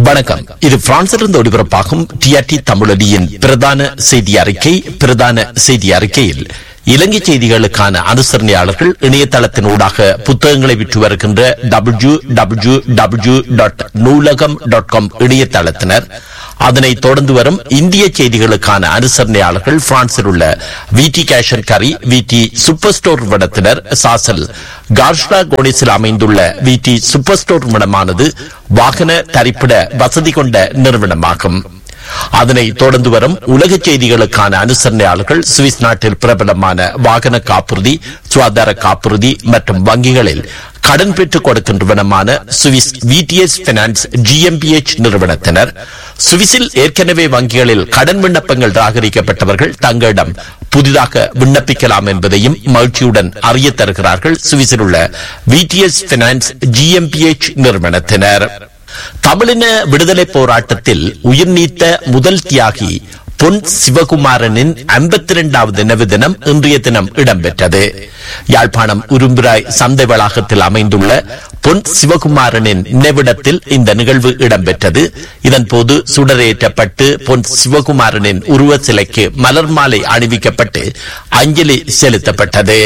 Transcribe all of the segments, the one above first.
வணக்கம் இது பிரான்சிலிருந்து ஒளிபரப்பாகும் டிஆர்டி தமிழொலியின் பிரதான செய்தி அறிக்கை பிரதான செய்தி அறிக்கையில் இலங்கை செய்திகளுக்கான அனுசரணையாளர்கள் இணையதளத்தின் ஊடாக புத்தகங்களை விற்று வருகின்ற W W W dot Noolaham dot com இணையதளத்தினர் அதனை தொடர்ந்து வரும் இந்திய செய்திகளுக்கான அனுசரணையாளர்கள் பிரான்சில் உள்ள விடி கேஷன் கரி விடி சூப்பர் ஸ்டோர் விடத்தினர் சாசல் கார்ஷ்லா கோனிஸில் அமைந்துள்ள விடி சூப்பர் ஸ்டோர் விடமானது வாகன தரிப்பிட வசதி கொண்ட நிறுவனமாகும் அதனை தொடர்ந்து வரும் உலக செய்திகளுக்கான அனுசரணையாளர்கள் சுவிஸ் நாட்டில் பிரபலமான வாகன காப்புறுதி சுகாதார காப்புறுதி மற்றும் வங்கிகளில் கடன் பெற்றுக் கொடுக்கின்றவனமான சுவிஸ் விடிஎஸ் பினான்ஸ் ஜிஎம்பிஎச் நிறுவனத்தினர் சுவிஸில் ஏற்கனவே வங்கிகளில் கடன் விண்ணப்பங்கள் ராகரிக்கப்பட்டவர்கள் தங்களிடம் புதிதாக விண்ணப்பிக்கலாம் என்பதையும் மகிழ்ச்சியுடன் அறிய தருகிறார்கள் சுவிஸில் உள்ள விடிஎஸ் பினான்ஸ் ஜிஎம்பிஎச் நிறுவனத்தினர் தமிழின விடுதலை போராட்டத்தில் உயிர் நீத்த முதல் தியாகி பொன் சிவகுமாரனின் ஐம்பத்தி இரண்டாவது நினைவு தினம் இன்றைய தினம் இடம்பெற்றது யாழ்ப்பாணம் உரும்பிராய் சந்தை வளாகத்தில் அமைந்துள்ள பொன் சிவகுமாரனின் நினைவிடத்தில் இந்த நிகழ்வு இடம்பெற்றது இதன்போது சுடரேற்றப்பட்டு பொன் சிவகுமாரனின் உருவ சிலைக்கு மலர் மாலை அணிவிக்கப்பட்டு அஞ்சலி செலுத்தப்பட்டது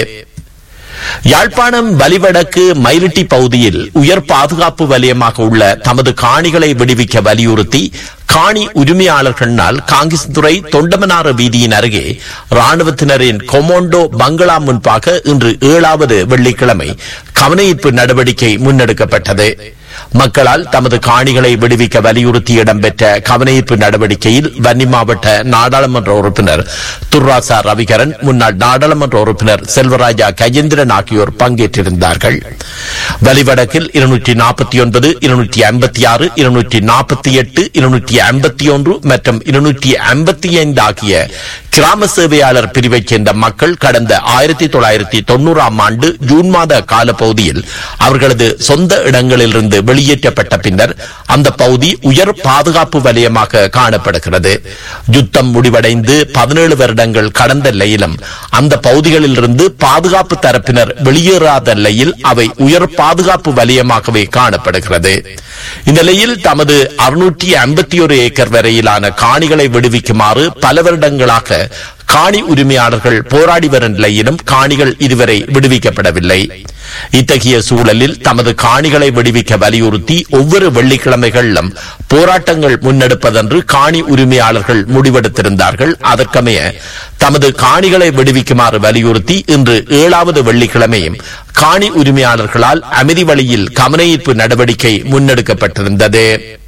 யாழ்ப்பாணம் வலிவடக்கு மயிலிட்டி பகுதியில் உயர் பாதுகாப்பு வலயமாக உள்ள தமது காணிகளை விடுவிக்க வலியுறுத்தி காணி உரிமையாளர்களால் காங்கிஸ்துறை தொண்டமனாறு வீதியின் அருகே ராணுவத்தினரின் கொமோண்டோ பங்களா முன்பாக இன்று ஏழாவது வெள்ளிக்கிழமை கவனஈர்ப்பு நடவடிக்கை முன்னெடுக்கப்பட்டது மக்களால் தமது காணிகளை விடுவிக்க வலியுறுத்தி இடம்பெற்ற கவனஈர்ப்பு நடவடிக்கையில் வன்னி மாவட்ட நாடாளுமன்ற உறுப்பினர் துர்ராசா ரவிகரன் முன்னாள் நாடாளுமன்ற உறுப்பினர் செல்வராஜா கஜேந்திரன் ஆகியோர் பங்கேற்றிருந்தார்கள் வலிவடக்கில் இருநூற்றி நாற்பத்தி ஒன்பது இருநூற்றி ஐம்பத்தி ஆறு இருநூற்றி நாற்பத்தி எட்டு இருநூற்றி ஐம்பத்தி ஒன்று மற்றும் இருநூற்றி ஐம்பத்தி ஐந்து ஆகிய கிராம சேவையாளர் பிரிவைச் சேர்ந்த மக்கள் கடந்த ஆயிரத்தி தொள்ளாயிரத்தி தொன்னூறாம் ஆண்டு ஜூன் மாத காலப்பகுதியில் அவர்களது சொந்த இடங்களிலிருந்து வெளியேற்றப்பட்ட பின்னர் அந்த பகுதி உயர் பாதுகாப்பு வலயமாக காணப்படுகிறது யுத்தம் முடிவடைந்து பதினேழு வருடங்கள் கடந்த நிலையிலும் அந்த பகுதிகளில் இருந்து பாதுகாப்பு தரப்பினர் வெளியேறாத நிலையில் அவை உயர் பாதுகாப்பு வலயமாகவே காணப்படுகிறது இந்நிலையில் தமது அறுநூற்றி ஐம்பத்தி ஒரு ஏக்கர் வரையிலான காணிகளை விடுவிக்குமாறு பல வருடங்களாக காணி உரிமையாளர்கள் போராடி வரும் நிலையிலும் காணிகள் இதுவரை விடுவிக்கப்படவில்லை இத்தகைய சூழலில் தமது காணிகளை விடுவிக்க வலியுறுத்தி ஒவ்வொரு வெள்ளிக்கிழமைகளிலும் போராட்டங்கள் முன்னெடுப்பதென்று காணி உரிமையாளர்கள் முடிவெடுத்திருந்தார்கள் அதற்கமைய தமது காணிகளை விடுவிக்குமாறு வலியுறுத்தி இன்று ஏழாவது வெள்ளிக்கிழமையும் காணி உரிமையாளர்களால் அமைதி வழியில் கவனஈர்ப்பு நடவடிக்கை முன்னெடுக்கப்பட்டிருந்தது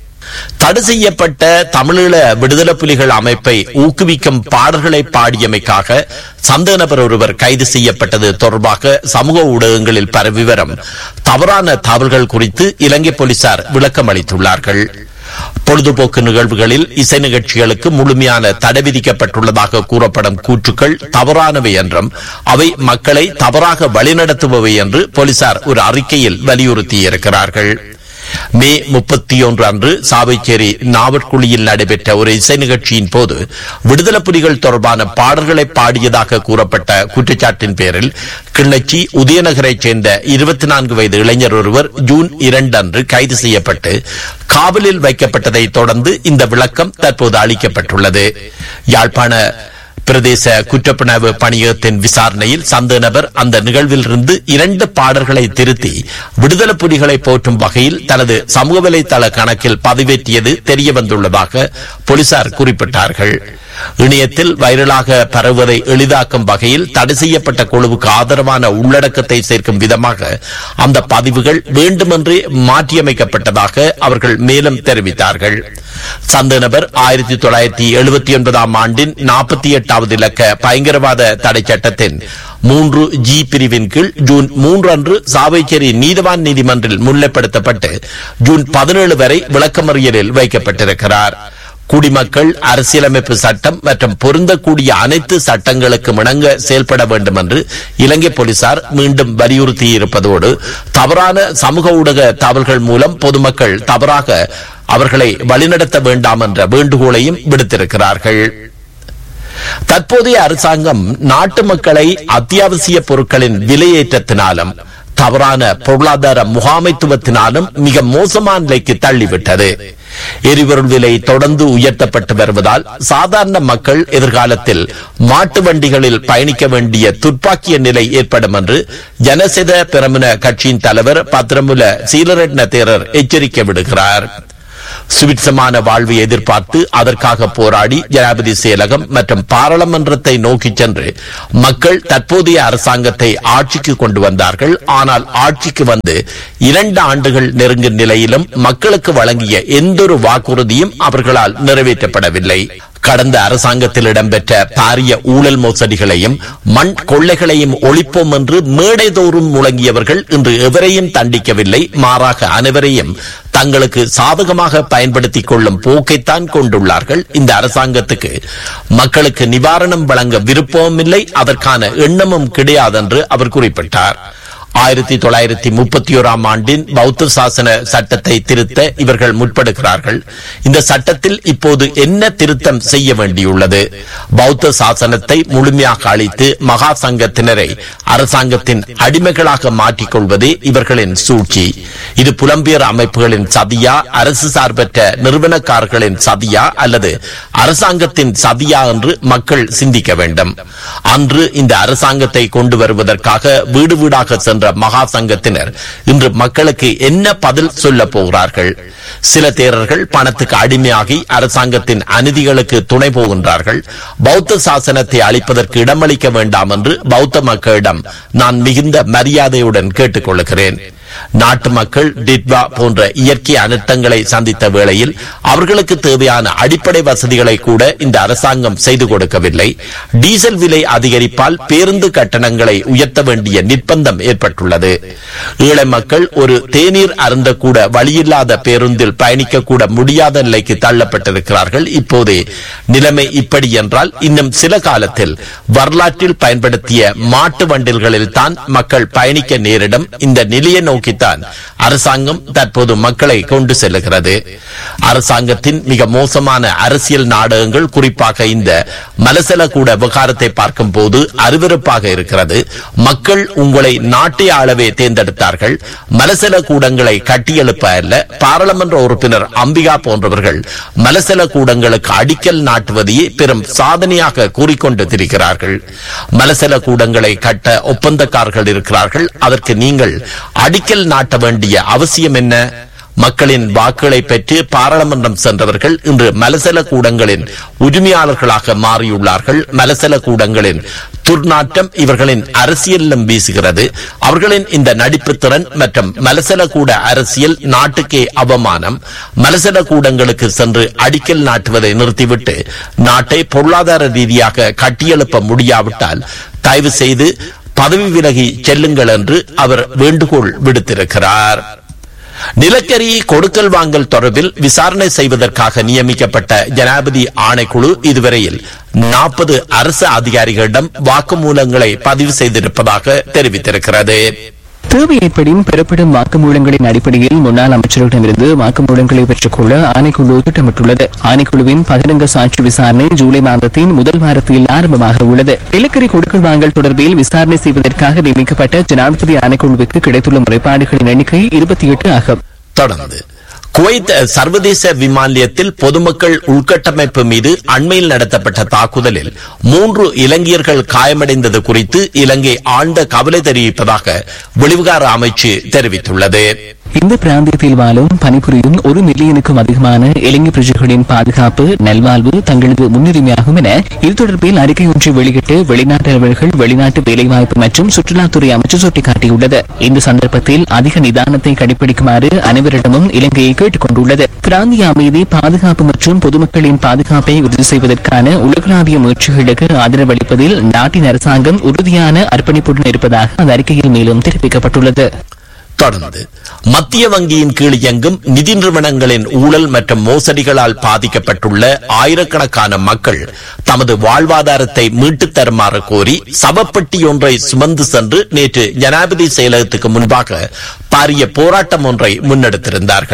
தடை செய்யப்பட்ட தமிழீழ விடுதலை புலிகள் அமைப்பை ஊக்குவிக்கும் பாடல்களை பாடியமைக்காக சந்தேக நபர் ஒருவர் கைது செய்யப்பட்டது தொடர்பாக சமூக ஊடகங்களில் பரவி வரும் தவறான தகவல்கள் குறித்து இலங்கை போலீசார் விளக்கம் அளித்துள்ளார்கள் பொழுதுபோக்கு நிகழ்வுகளில் இசை நிகழ்ச்சிகளுக்கு முழுமையான தடை விதிக்கப்பட்டுள்ளதாக கூறப்படும் கூற்றுக்கள் தவறானவை என்றும் அவை மக்களை தவறாக வழிநடத்துபவை என்று போலீசார் ஒரு அறிக்கையில் வலியுறுத்தியிருக்கிறார்கள் மே முப்பத்தி ஒன்று அன்று சாவைச்சேரி நாவற்குழியில் நடைபெற்ற ஒரு இசை நிகழ்ச்சியின் போது விடுதலை புலிகள் தொடர்பான பாடல்களை பாடியதாக கூறப்பட்ட குற்றச்சாட்டின் பேரில் கிள்ளச்சி உதயநகரைச் சேர்ந்த இருபத்தி நான்கு வயது இளைஞர் ஒருவர் ஜூன் இரண்டு அன்று கைது செய்யப்பட்டு காவலில் வைக்கப்பட்டதை தொடர்ந்து இந்த விளக்கம் தற்போது அளிக்கப்பட்டுள்ளது யாழ்ப்பாண பிரதேச குற்றப்புணர்வு பணியகத்தின் விசாரணையில் சந்த நபர் அந்த நிகழ்விலிருந்து இரண்டு பாடல்களை திருத்தி விடுதலை புலிகளை போற்றும் வகையில் தனது சமூக வலைதள கணக்கில் பதிவேற்றியது தெரிய வந்துள்ளதாக போலீசார் குறிப்பிட்டார்கள் இணையத்தில் வைரலாக பரவுவதை எளிதாக்கும் வகையில் தடை செய்யப்பட்ட குழுவுக்கு ஆதரவான உள்ளடக்கத்தை சேர்க்கும் விதமாக அந்த பதிவுகள் வேண்டுமென்றே மாற்றியமைக்கப்பட்டதாக அவர்கள் மேலும் தெரிவித்தார்கள் சந்த நபர் ஆயிரத்தி தொள்ளாயிரத்தி எழுபத்தி ஒன்பதாம் ஆண்டின் நாற்பத்தி எட்டாவது இலக்க பயங்கரவாத தடை சட்டத்தின் மூன்று ஜி பிரிவின் கீழ் ஜூன் மூன்று அன்று சாவைச்சேரி நீதவான் நீதிமன்றில் முன்னிலைப்படுத்தப்பட்டு ஜூன் பதினேழு வரை விளக்கமறியலில் வைக்கப்பட்டிருக்கிறார் குடிமக்கள் அரசியலமைப்பு சட்டம் மற்றும் பொருந்தக்கூடிய அனைத்து சட்டங்களுக்கும் இணங்க செயல்பட வேண்டும் என்று இலங்கை போலீசார் மீண்டும் வலியுறுத்தியிருப்பதோடு தவறான சமூக ஊடக தகவல்கள் மூலம் பொதுமக்கள் தவறாக அவர்களை வழிநடத்த வேண்டாம் என்ற வேண்டுகோளையும் விடுத்திருக்கிறார்கள் தற்போதைய அரசாங்கம் நாட்டு மக்களை அத்தியாவசிய பொருட்களின் விலையேற்றத்தினாலும் தவறான பொருளாதார முகாமைத்துவத்தினாலும் மிக மோசமான நிலைக்கு தள்ளிவிட்டது எரிபொருள் விலை தொடர்ந்து உயர்த்தப்பட்டு வருவதால் சாதாரண மக்கள் எதிர்காலத்தில் மாட்டு வண்டிகளில் பயணிக்க வேண்டிய துப்பாக்கிய நிலை ஏற்படும் என்று ஜனசித பிரமுன கட்சியின் தலைவர் பத்ரமுல சீலரட்ன தேரர் எச்சரிக்கை விடுகிறார் சுபிட்சமான வாழ்வை எதிர்பார்த்து அதற்காக போராடி ஜனாதிபதி செயலகம் மற்றும் பாராளுமன்றத்தை நோக்கி சென்று மக்கள் தற்போதைய அரசாங்கத்தை ஆட்சிக்கு கொண்டு வந்தார்கள் ஆனால் ஆட்சிக்கு வந்து இரண்டு ஆண்டுகள் நெருங்கும் நிலையிலும் மக்களுக்கு வழங்கிய எந்தொரு வாக்குறுதியும் அவர்களால் நிறைவேற்றப்படவில்லை கடந்த அரசாங்கத்தில் இடம்பெற்ற பாரிய ஊழல் மோசடிகளையும் மண் கொள்ளைகளையும் ஒழிப்போம் என்று மேடைதோறும் முழங்கியவர்கள் இன்று எவரையும் தண்டிக்கவில்லை மாறாக அனைவரையும் தங்களுக்கு சாதகமாக பயன்படுத்திக் கொள்ளும் போக்கைத்தான் கொண்டுள்ளார்கள் இந்த அரசாங்கத்துக்கு மக்களுக்கு நிவாரணம் வழங்க விருப்பமும் இல்லை அதற்கான எண்ணமும் கிடையாதென்று அவர் குறிப்பிட்டார் ஆயிரத்தி தொள்ளாயிரத்தி முப்பத்தி ஓராம் ஆண்டின் பௌத்த சாசன சட்டத்தை திருத்த இவர்கள் முற்படுகிறார்கள் இந்த சட்டத்தில் இப்போது என்ன திருத்தம் செய்ய வேண்டியுள்ளது பௌத்த சாசனத்தை முழுமையாக அளித்து மகா சங்கத்தினரை அரசாங்கத்தின் அடிமைகளாக மாற்றிக் கொள்வதே இவர்களின் சூழ்ச்சி இது புலம்பெயர் அமைப்புகளின் சதியா அரசு சார்பற்ற நிறுவனக்காரர்களின் சதியா அல்லது அரசாங்கத்தின் சதியா என்று மக்கள் சிந்திக்க வேண்டும் அன்று இந்த அரசாங்கத்தை கொண்டு வருவதற்காக வீடு வீடாக சென்ற மகா சங்கத்தினர் இன்று மக்களுக்கு என்ன பதில் சொல்ல போகிறார்கள் சில தேரர்கள் பணத்துக்கு அடிமையாகி அரசாங்கத்தின் அநீதிகளுக்கு துணை போகின்றார்கள் பௌத்த சாசனத்தை அளிப்பதற்கு இடமளிக்க வேண்டாம் என்று பௌத்த மக்களிடம் நான் மிகுந்த மரியாதையுடன் கேட்டுக்கொள்கிறேன் நாட்டு மக்கள் டிட்வா போன்ற இயற்கை அனர்த்தங்களை சந்தித்த வேளையில் அவர்களுக்கு தேவையான அடிப்படை வசதிகளை கூட இந்த அரசாங்கம் செய்து கொடுக்கவில்லை டீசல் விலை அதிகரிப்பால் பேருந்து கட்டணங்களை உயர்த்த வேண்டிய நிர்பந்தம் ஏற்பட்டுள்ளது ஏழை மக்கள் ஒரு தேநீர் அருந்தக்கூட வழியில்லாத பேருந்தில் பயணிக்க கூட முடியாத நிலைக்கு தள்ளப்பட்டிருக்கிறார்கள் இப்போதே நிலைமை இப்படி என்றால் இன்னும் சில காலத்தில் வரலாற்றில் பயன்படுத்திய மாட்டு வண்டில்களில் தான் மக்கள் பயணிக்க நேரிடும் இந்த நிலையை நோக்கித்தான் அரசாங்கம் தற்போது மக்களை கொண்டு செல்லுகிறது அரசாங்கத்தின் மிக மோசமான அரசியல் நாடகங்கள் குறிப்பாக இந்த மலசல கூட விவகாரத்தை பார்க்கும் போது அருவருப்பாக இருக்கிறது மக்கள் உங்களை நாட்டை ஆளவே தேர்ந்தெடுத்தார்கள் மலசல கூடங்களை கட்டியெழுப்ப அல்ல பாராளுமன்ற உறுப்பினர் அம்பிகா போன்றவர்கள் மலசல கூடங்களுக்கு அடிக்கல் நாட்டுவதையே பெரும் சாதனையாக கூறிக்கொண்டு திரிகிறார்கள் மலசல கூடங்களை கட்ட ஒப்பந்தக்காரர்கள் இருக்கிறார்கள் அதற்கு நீங்கள் அடிக்கல் நாட்ட வேண்டிய அவசியம் என்ன மக்களின் வாக்குகளை பெற்று பாராளுமன்றம் சென்றவர்கள் இன்று மலசல கூடங்களின் உரிமையாளர்களாக மாறியுள்ளார்கள் மலசல கூடங்களின் துர்நாற்றம் இவர்களின் அரசியலிலும் வீசுகிறது அவர்களின் இந்த நடிப்பு திறன் மற்றும் மலசல கூட அரசியல் நாட்டுக்கே அவமானம் மலசல கூடங்களுக்கு சென்று அடிக்கல் நாட்டுவதை நிறுத்திவிட்டு நாட்டை பொருளாதார ரீதியாக கட்டியெழுப்ப முடியாவிட்டால் தயவு செய்து பதவி விலகி செல்லுங்கள் என்று அவர் வேண்டுகோள் விடுத்திருக்கிறார் நிலக்கரி கொடுக்கல் வாங்கல் தொடர்பில் விசாரணை செய்வதற்காக நியமிக்கப்பட்ட ஜனாதிபதி ஆணைக்குழு இதுவரையில் நாற்பது அரசு அதிகாரிகளிடம் வாக்குமூலங்களை பதிவு செய்திருப்பதாக தெரிவித்திருக்கிறது தேவை ஏற்படின் பெறப்படும் வாக்குமூலங்களின் அடிப்படையில் முன்னாள் அமைச்சர்களிடமிருந்து வாக்குமூலங்களை பெற்றுக்கொள்ள ஆணைக்குழு திட்டமிட்டுள்ளது ஆணைக்குழுவின் பகிரங்க சாட்சி விசாரணை ஜூலை மாதத்தின் முதல் வாரத்தில் ஆரம்பமாக உள்ளது நிலக்கரி கொடுக்கல் வாங்கல் தொடர்பில் விசாரணை செய்வதற்காக நியமிக்கப்பட்ட ஜனாதிபதி ஆணைக்குழுவுக்கு கிடைத்துள்ள முறைப்பாடுகளின் எண்ணிக்கை இருபத்தி எட்டு ஆகும் தொடர்ந்து குவைத் சர்வதேச விமான நிலையத்தில் பொதுமக்கள் உள்கட்டமைப்பு மீது அண்மையில் நடத்தப்பட்ட தாக்குதலில் மூன்று இலங்கையர்கள் காயமடைந்தது குறித்து இலங்கை ஆழ்ந்த கவலை தெரிவிப்பதாக வெளிவிகார அமைச்சு தெரிவித்துள்ளது இந்த பிராந்தியத்தில் வாழும் பணிபுரியும் ஒரு மில்லியனுக்கும் அதிகமான இலங்கை பிரஜைகளின் பாதுகாப்பு நல்வாழ்வு தங்களது முன்னுரிமையாகும் என இது தொடர்பில் அறிக்கை ஒன்றை வெளியிட்டு வெளிநாட்டு அலுவலர்கள் வெளிநாட்டு வேலைவாய்ப்பு மற்றும் சுற்றுலாத்துறை அமைச்சு சுட்டிக்காட்டியுள்ளது இந்த சந்தர்ப்பத்தில் அதிக நிதானத்தை கடைபிடிக்குமாறு அனைவரிடமும் இலங்கையை கேட்டுக் கொண்டுள்ளது பிராந்திய அமைதி பாதுகாப்பு மற்றும் பொதுமக்களின் பாதுகாப்பை உறுதி செய்வதற்கான உலகளாவிய முயற்சிகளுக்கு ஆதரவு அளிப்பதில் நாட்டின் அரசாங்கம் உறுதியான அர்ப்பணிப்புடன் இருப்பதாக அந்த அறிக்கையில் மேலும் தெரிவிக்கப்பட்டுள்ளது தொடர்ந்து மத்திய வங்கியின் கீழ் இயங்கும் நிதி நிறுவனங்களின் ஊழல் மற்றும் மோசடிகளால் பாதிக்கப்பட்டுள்ள ஆயிரக்கணக்கான மக்கள் தமது வாழ்வாதாரத்தை மீட்டுத் தருமாறு கோரி சவப்பெட்டி ஒன்றை சுமந்து சென்று நேற்று ஜனாதிபதி செயலகத்துக்கு முன்பாக பாரிய போராட்டம் ஒன்றை முன்னெடுத்திருந்தார்கள்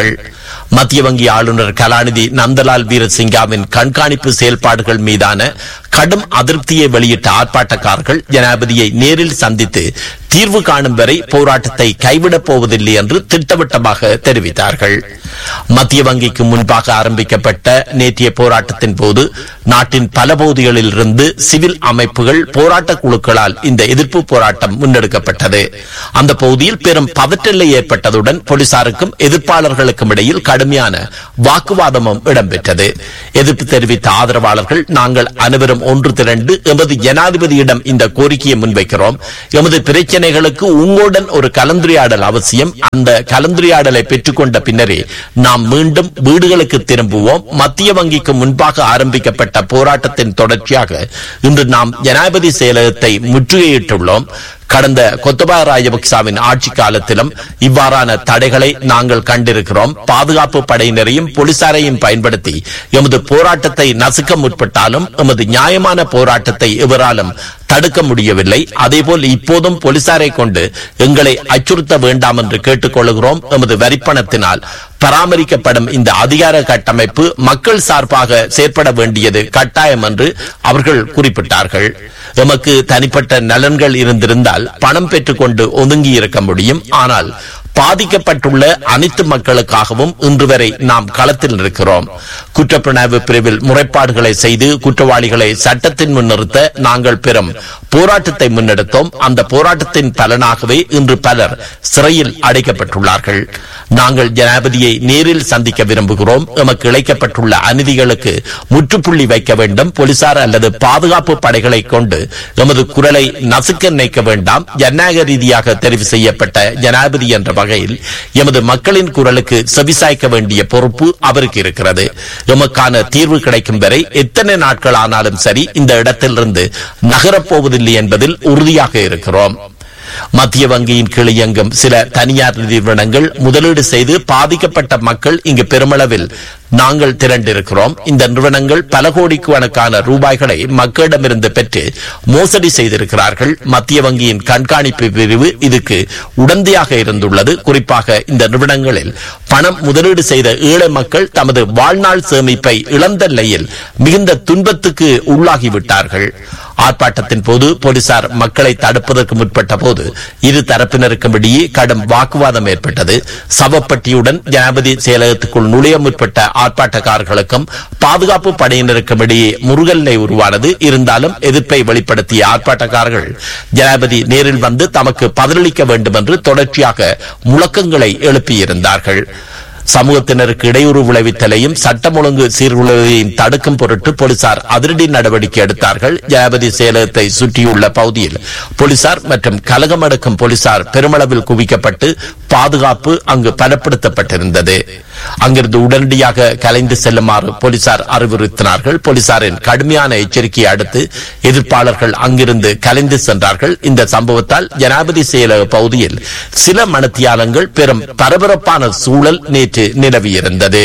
மத்திய வங்கி ஆளுநர் கலாநிதி நந்தலால் வீரசிங்காவின் கண்காணிப்பு செயல்பாடுகள் மீதான கடும் அதிருப்தியை வெளியிட்ட ஆர்ப்பாட்டக்காரர்கள் ஜனாதிபதியை நேரில் சந்தித்து தீர்வு காணும் வரை போராட்டத்தை கைவிடப் போவதில்லை என்று திட்டவட்டமாக தெரிவித்தார்கள் மத்திய வங்கிக்கு முன்பாக ஆரம்பிக்கப்பட்ட நேற்றைய போராட்டத்தின் போது நாட்டின் பல பகுதிகளில் இருந்து சிவில் அமைப்புகள் போராட்ட குழுக்களால் இந்த எதிர்ப்பு போராட்டம் முன்னெடுக்கப்பட்டது அந்த பகுதியில் பெரும் பதற்றநிலை ஏற்பட்டதுடன் போலீசாருக்கும் எதிர்ப்பாளர்களுக்கும் இடையில் கடுமையான வாக்குவாதமும் இடம்பெற்றது எதிர்ப்பு தெரிவித்த ஆதரவாளர்கள் நாங்கள் அனைவரும் ஒன்று திரண்டு எமது ஜனாதிபதியிடம் இந்த கோரிக்கையை முன்வைக்கிறோம் எமது பிரச்சனைகளுக்கு உங்களுடன் ஒரு கலந்துரையாடல் அவசியம் அந்த கலந்துரையாடலை பெற்றுக்கொண்ட பின்னரே நாம் மீண்டும் வீடுகளுக்கு திரும்புவோம் மத்திய வங்கிக்கு முன்பாக ஆரம்பிக்கப்பட்ட போராட்டத்தின் தொடர்ச்சியாக இன்று நாம் ஜனாதிபதி செயலகத்தை முற்றுகையிட்டுள்ளோம் கடந்த கொத்தபாய ராஜபக்சாவின் ஆட்சி காலத்திலும் இவ்வாறான தடைகளை நாங்கள் கண்டிருக்கிறோம் பாதுகாப்பு படையினரையும் போலீசாரையும் பயன்படுத்தி எமது போராட்டத்தை நசுக்க முற்பட்டாலும் எமது நியாயமான போராட்டத்தை எவராலும் தடுக்க முடியவில்லை அதேபோல் இப்போதும் போலீசாரை கொண்டு எங்களை அச்சுறுத்த வேண்டாம் என்று கேட்டுக்கொள்கிறோம் எமது வரிப்பணத்தினால் பராமரிக்கப்படும் இந்த அதிகார கட்டமைப்பு மக்கள் சார்பாக செயற்பட வேண்டியது கட்டாயம் என்று அவர்கள் குறிப்பிட்டார்கள் எமக்கு தனிப்பட்ட நலன்கள் இருந்திருந்தால் பணம் பெற்றுக்கொண்டு ஒதுங்கி இருக்க முடியும் ஆனால் பாதிக்கப்பட்டுள்ள அனைத்து மக்களுக்காகவும் இன்று வரை நாம் களத்தில் இருக்கிறோம் குற்றப்புலனாய்வு பிரிவில் முறைப்பாடுகளை செய்து குற்றவாளிகளை சட்டத்தின் முன் நிறுத்த நாங்கள் பெறும் போராட்டத்தை முன்னெடுத்தோம் அந்த போராட்டத்தின் பலனாகவே இன்று பலர் சிறையில் அடைக்கப்பட்டுள்ளார்கள் நாங்கள் ஜனாதிபதியை நேரில் சந்திக்க விரும்புகிறோம் எமக்கு இழைக்கப்பட்டுள்ள அநீதிகளுக்கு முற்றுப்புள்ளி வைக்க வேண்டும் போலீசார் அல்லது பாதுகாப்பு படைகளை கொண்டு எமது குரலை நசுக்க நினைக்க வேண்டாம் ஜனநாயக ரீதியாக தெரிவு செய்யப்பட்ட ஜனாதிபதி என்ற வகையில் எமது மக்களின் குரலுக்கு செவிசாய்க்க வேண்டிய பொறுப்பு அவருக்கு இருக்கிறது எமக்கான தீர்வு கிடைக்கும் வரை எத்தனை நாட்கள் ஆனாலும் சரி இந்த இடத்திலிருந்து நகரப்போவதில்லை என்பதில் உறுதியாக இருக்கிறோம் மத்திய வங்கியின் கீழ் இயங்கும் சில தனியார் நிறுவனங்கள் முதலீடு செய்து பாதிக்கப்பட்ட மக்கள் இங்கு பெருமளவில் நாங்கள் திரண்டிருக்கிறோம் இந்த நிறுவனங்கள் பல கோடிக்கணக்கான ரூபாய்களை மக்களிடமிருந்து பெற்று மோசடி செய்திருக்கிறார்கள் மத்திய வங்கியின் கண்காணிப்பு பிரிவு இதுக்கு உடந்தையாக இருந்துள்ளது குறிப்பாக இந்த நிறுவனங்களில் பணம் முதலீடு செய்த ஏழை மக்கள் தமது வாழ்நாள் சேமிப்பை இழந்த நிலையில் மிகுந்த துன்பத்துக்கு உள்ளாகிவிட்டார்கள் ஆர்ப்பாட்டத்தின் போது போலீசார் மக்களை தடுப்பதற்கு முற்பட்ட போது இரு தரப்பினருக்கும் இடையே கடும் வாக்குவாதம் ஏற்பட்டது சவப்பட்டியுடன் ஜனாதிபதி செயலகத்துக்குள் நுழைய முற்பட்ட ஆர்ப்பாட்டக்காரர்களுக்கும் பாதுகாப்பு படையினருக்கும் இடையே முருகல் நிலை உருவானது இருந்தாலும் எதிர்ப்பை வெளிப்படுத்திய ஆர்ப்பாட்டக்காரர்கள் ஜனாதிபதி நேரில் வந்து தமக்கு பதிலளிக்க வேண்டும் என்று தொடர்ச்சியாக முழக்கங்களை எழுப்பியிருந்தார்கள் சமூகத்தினருக்கு இடையூறு விளைவித்தலையும் சட்டம் ஒழுங்கு சீர்குலைவையும் தடுக்கும் பொருட்டு போலீசார் அதிரடி நடவடிக்கை எடுத்தார்கள் ஜனாதிபதி செயலகத்தை சுற்றியுள்ள பகுதியில் போலீசார் மற்றும் கலகம் அடக்கும் போலீசார் பெருமளவில் குவிக்கப்பட்டு பாதுகாப்பு அங்கு பலப்படுத்தப்பட்டிருந்தது அங்கிருந்து உடனடியாக கலைந்து செல்லுமாறு போலீசார் அறிவுறுத்தினார்கள் போலீசாரின் கடுமையான எச்சரிக்கையை அடுத்து எதிர்ப்பாளர்கள் அங்கிருந்து கலைந்து சென்றார்கள் இந்த சம்பவத்தால் ஜனாதிபதி செயலக பகுதியில் சில மணத்தியாலங்கள் பெரும் பரபரப்பான சூழல் நேற்று நிலவியிருந்தது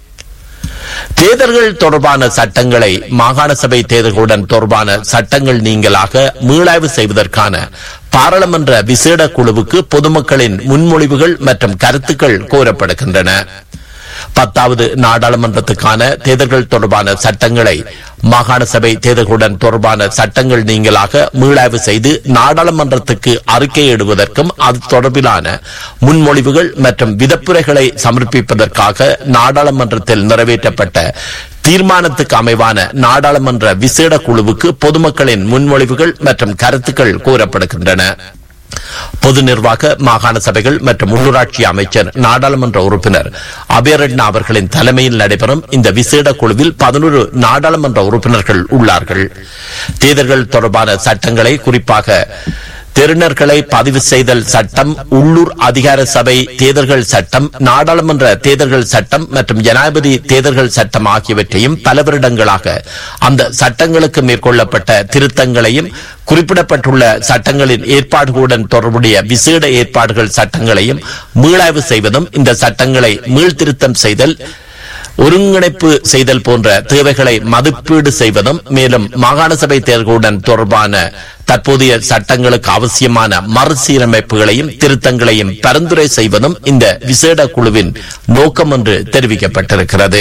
தேர்தல்கள் தொடர்பான சட்டங்களை மாகாண சபை தேர்தல்களுடன் தொடர்பான சட்டங்கள் நீங்களாக மீளாய்வு செய்வதற்கான பாராளுமன்ற விசேட குழுவுக்கு பொதுமக்களின் முன்மொழிவுகள் மற்றும் கருத்துக்கள் கோரப்படுகின்றன பத்தாவது நாடாளுமன்றத்துக்கான தேர்தல்கள் தொடர்பான சட்டங்களை மாகாண சபை தேர்தல்களுடன் தொடர்பான சட்டங்கள் நீங்களாக மீளாய்வு செய்து நாடாளுமன்றத்துக்கு அறிக்கையிடுவதற்கும் அது தொடர்பிலான முன்மொழிவுகள் மற்றும் விதப்புரைகளை சமர்ப்பிப்பதற்காக நாடாளுமன்றத்தில் நிறைவேற்றப்பட்ட தீர்மானத்துக்கு அமைவான நாடாளுமன்ற விசேட குழுவுக்கு பொதுமக்களின் முன்மொழிவுகள் மற்றும் கருத்துக்கள் கூறப்படுகின்றன பொது நிர்வாக மாகாண சபைகள் மற்றும் உள்ளூராட்சி அமைச்சர் நாடாளுமன்ற உறுப்பினர் அபயரட்னா அவர்களின் தலைமையில் நடைபெறும் இந்த விசேட குழுவில் பதினோரு நாடாளுமன்ற உறுப்பினர்கள் உள்ளார்கள் தேர்தல்கள் தொடர்பான சட்டங்களை குறிப்பாக தெரினர்களை பதிவு செய்தல் சட்டம் உள்ளூர் அதிகார சபை தேர்தல்கள் சட்டம் நாடாளுமன்ற தேர்தல்கள் சட்டம் மற்றும் ஜனாதிபதி தேர்தல்கள் சட்டம் ஆகியவற்றையும் பல வருடங்களாக அந்த சட்டங்களுக்கு மேற்கொள்ளப்பட்ட திருத்தங்களையும் குறிப்பிடப்பட்டுள்ள சட்டங்களின் ஏற்பாடுகளுடன் தொடர்புடைய விசேட ஏற்பாடுகள் சட்டங்களையும் மீளாய்வு செய்வதும் இந்த சட்டங்களை மீள்திருத்தம் செய்தல் ஒருங்கிணைப்பு செய்தல் போன்ற தேவைகளை மதிப்பீடு செய்வதும் மேலும் மாகாண சபை தேர்தலுடன் தொடர்பான தற்போதைய சட்டங்களுக்கு அவசியமான மறுசீரமைப்புகளையும் திருத்தங்களையும் பரிந்துரை செய்வதும் இந்த விசேட குழுவின் நோக்கம் என்று தெரிவிக்கப்பட்டிருக்கிறது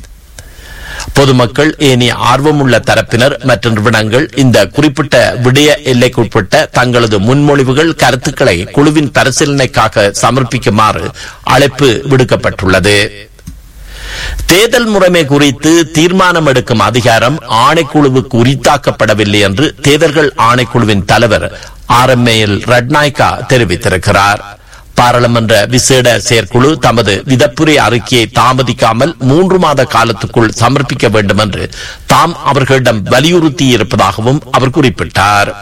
பொதுமக்கள் ஏனைய ஆர்வமுள்ள தரப்பினர் மற்றும் நிறுவனங்கள் இந்த குறிப்பிட்ட விடய எல்லைக்குட்பட்ட தங்களது முன்மொழிவுகள் கருத்துக்களை குழுவின் பரிசீலனைக்காக சமர்ப்பிக்குமாறு அழைப்பு விடுக்கப்பட்டுள்ளது தேர்தல் முறைமை குறித்து தீர்மானம் எடுக்கும் அதிகாரம் ஆணைக்குழுவுக்கு உரித்தாக்கப்படவில்லை என்று தேர்தல்கள் ஆணைக்குழுவின் தலைவர் ஆர் எம் எல் ரட்நாயக்கா தெரிவித்திருக்கிறார் பாராளுமன்ற விசேட செயற்குழு தமது விதப்புரை அறிக்கையை தாமதிக்காமல் மூன்று மாத காலத்துக்குள் சமர்ப்பிக்க வேண்டும் என்று தாம் அவர்களிடம் வலியுறுத்தியிருப்பதாகவும் அவர் குறிப்பிட்டார்